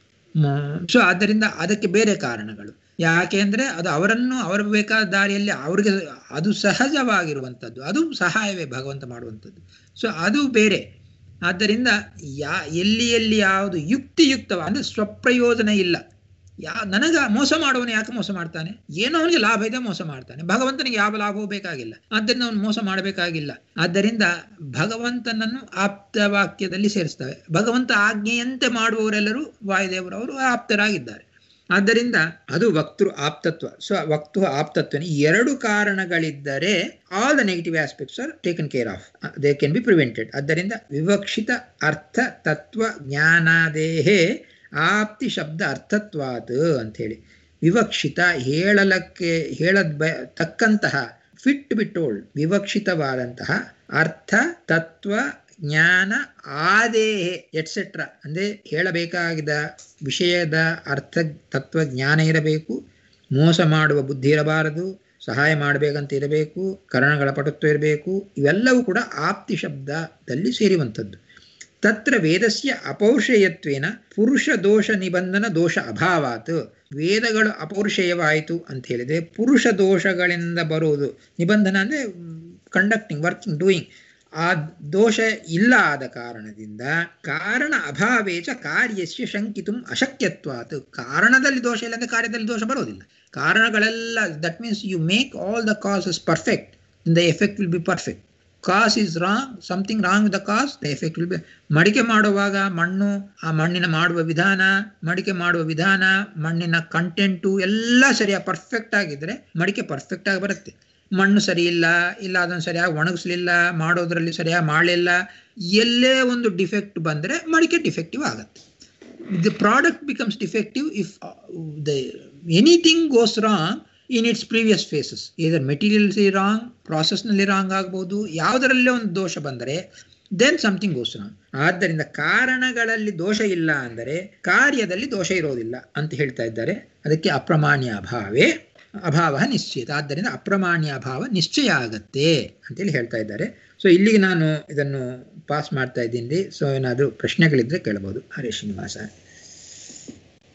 ಸೊ ಆದ್ದರಿಂದ ಅದಕ್ಕೆ ಬೇರೆ ಕಾರಣಗಳು ಯಾಕೆ ಅಂದರೆ ಅದು ಅವರನ್ನು ಅವರ ಬೇಕಾದ ದಾರಿಯಲ್ಲಿ ಅವ್ರಿಗೆ ಅದು ಸಹಜವಾಗಿರುವಂಥದ್ದು ಅದು ಸಹಾಯವೇ ಭಗವಂತ ಮಾಡುವಂಥದ್ದು ಸೊ ಅದು ಬೇರೆ ಆದ್ದರಿಂದ ಯಾ ಎಲ್ಲಿ ಎಲ್ಲಿ ಯಾವುದು ಯುಕ್ತಿಯುಕ್ತವ ಅಂದರೆ ಸ್ವಪ್ರಯೋಜನ ಇಲ್ಲ ಯಾ ನನಗ ಮೋಸ ಮಾಡುವನು ಯಾಕೆ ಮೋಸ ಮಾಡ್ತಾನೆ ಏನೋ ಅವನಿಗೆ ಲಾಭ ಇದೆ ಮೋಸ ಮಾಡ್ತಾನೆ ಭಗವಂತನಿಗೆ ಯಾವ ಲಾಭವೂ ಬೇಕಾಗಿಲ್ಲ ಆದ್ದರಿಂದ ಅವನು ಮೋಸ ಮಾಡಬೇಕಾಗಿಲ್ಲ ಆದ್ದರಿಂದ ಭಗವಂತನನ್ನು ಆಪ್ತ ವಾಕ್ಯದಲ್ಲಿ ಸೇರಿಸ್ತವೆ ಭಗವಂತ ಆಜ್ಞೆಯಂತೆ ಮಾಡುವವರೆಲ್ಲರೂ ವಾಯುದೇವರವರು ಆಪ್ತರಾಗಿದ್ದಾರೆ ಆದ್ದರಿಂದ ಅದು ವಕ್ತೃ ಆಪ್ತತ್ವ ಸೊ ವಕ್ತು ಆಪ್ತತ್ವ ಎರಡು ಕಾರಣಗಳಿದ್ದರೆ all the negative aspects are taken care of they can be prevented ಆದ್ದರಿಂದ ವಿವಕ್ಷಿತ ಅರ್ಥ ತತ್ವ ಜ್ಞಾನಾದೇಹೇ ಆಪ್ತಿ ಶಬ್ದ ಅರ್ಥತ್ವಾತ್ ಅಂಥೇಳಿ ವಿವಕ್ಷಿತ ಹೇಳಲಕ್ಕೆ ಹೇಳದ್ ಬ ತಕ್ಕಂತಹ ಫಿಟ್ ಬಿಟ್ಟೋಳ್ ವಿವಕ್ಷಿತವಾದಂತಹ ಅರ್ಥ ತತ್ವ ಜ್ಞಾನ ಆದೇಹೆ ಎಟ್ಸೆಟ್ರಾ ಅಂದರೆ ಹೇಳಬೇಕಾಗಿದ್ದ ವಿಷಯದ ಅರ್ಥ ತತ್ವ ಜ್ಞಾನ ಇರಬೇಕು ಮೋಸ ಮಾಡುವ ಬುದ್ಧಿ ಇರಬಾರದು ಸಹಾಯ ಮಾಡಬೇಕಂತ ಇರಬೇಕು ಕರಣಗಳ ಪಟುತ್ವ ಇರಬೇಕು ಇವೆಲ್ಲವೂ ಕೂಡ ಆಪ್ತಿ ಶಬ್ದದಲ್ಲಿ ಸೇರುವಂಥದ್ದು ತತ್ರ ವೇದಸ್ಯ ಅಪೌರುಷೇಯತ್ವೇನ ಪುರುಷ ದೋಷ ನಿಬಂಧನ ದೋಷ ಅಭಾವಾತ್ ವೇದಗಳು ಅಪೌರುಷೇಯವಾಯಿತು ಅಂತ ಹೇಳಿದ್ರೆ ಪುರುಷ ದೋಷಗಳಿಂದ ಬರುವುದು ನಿಬಂಧನ ಅಂದರೆ ಕಂಡಕ್ಟಿಂಗ್ ವರ್ಕಿಂಗ್ ಡೂಯಿಂಗ್ ಆ ದೋಷ ಇಲ್ಲ ಆದ ಕಾರಣದಿಂದ ಕಾರಣ ಅಭಾವೇಚ ಕಾರ್ಯಸ್ಯ ಶಂಕಿತು ಅಶಕ್ಯತ್ವಾತ್ ಕಾರಣದಲ್ಲಿ ದೋಷ ಇಲ್ಲ ಅಂದರೆ ಕಾರ್ಯದಲ್ಲಿ ದೋಷ ಬರೋದಿಲ್ಲ ಕಾರಣಗಳೆಲ್ಲ that means you make all the causes perfect the effect will be perfect cause is wrong something wrong with the cause the effect will be ಮಡಿಕೆ ಮಾಡುವಾಗ ಮಣ್ಣು ಆ ಮಣ್ಣಿನ ಮಾಡುವ ವಿಧಾನ ಮಡಿಕೆ ಮಾಡುವ ವಿಧಾನ ಮಣ್ಣಿನ ಕಂಟೆಂಟು ಎಲ್ಲ ಸರಿಯಾಗಿ ಪರ್ಫೆಕ್ಟ್ ಆಗಿದ್ರೆ ಮಡಿಕೆ ಪರ್ಫೆಕ್ಟ್ ಆಗಿ ಬರುತ್ತೆ ಮಣ್ಣು ಸರಿ ಇಲ್ಲ ಇಲ್ಲ ಅದನ್ನು ಸರಿಯಾಗಿ ಒಣಗಿಸ್ಲಿಲ್ಲ ಮಾಡೋದ್ರಲ್ಲಿ ಸರಿಯಾಗಿ ಮಾಡಲಿಲ್ಲ ಎಲ್ಲೇ ಒಂದು ಡಿಫೆಕ್ಟ್ ಬಂದರೆ ಮಡಿಕೆ ಡಿಫೆಕ್ಟಿವ್ ಆಗುತ್ತೆ the product becomes defective if the anything goes wrong in its previous phases either materials wrong ಪ್ರಾಸೆಸ್ನಲ್ಲಿ ರಾಂಗ್ ಆಗ್ಬೋದು ಯಾವುದರಲ್ಲೇ ಒಂದು ದೋಷ ಬಂದರೆ ದೆನ್ ಸಮಥಿಂಗ್ ಗೋಸ್ ರಾಂಗ್ ಆದ್ದರಿಂದ ಕಾರಣಗಳಲ್ಲಿ ದೋಷ ಇಲ್ಲ ಅಂದರೆ ಕಾರ್ಯದಲ್ಲಿ ದೋಷ ಇರೋದಿಲ್ಲ ಅಂತ ಹೇಳ್ತಾ ಇದ್ದಾರೆ ಅದಕ್ಕೆ ಅಪ್ರಮಾಣ್ಯ ಅಭಾವೇ ಅಭಾವ ನಿಶ್ಚಿತ ಆದ್ದರಿಂದ ಅಪ್ರಮಾಣ್ಯ ಅಭಾವ ನಿಶ್ಚಯ ಆಗತ್ತೆ ಅಂತೇಳಿ ಹೇಳ್ತಾ ಇದ್ದಾರೆ ಸೊ ಇಲ್ಲಿಗೆ ನಾನು ಇದನ್ನು ಪಾಸ್ ಮಾಡ್ತಾ ಇದ್ದೀನಿ ಸೊ ಏನಾದರೂ ಪ್ರಶ್ನೆಗಳಿದ್ರೆ ಕೇಳಬಹುದು ಹರೇ ಶ್ರೀನಿವಾಸ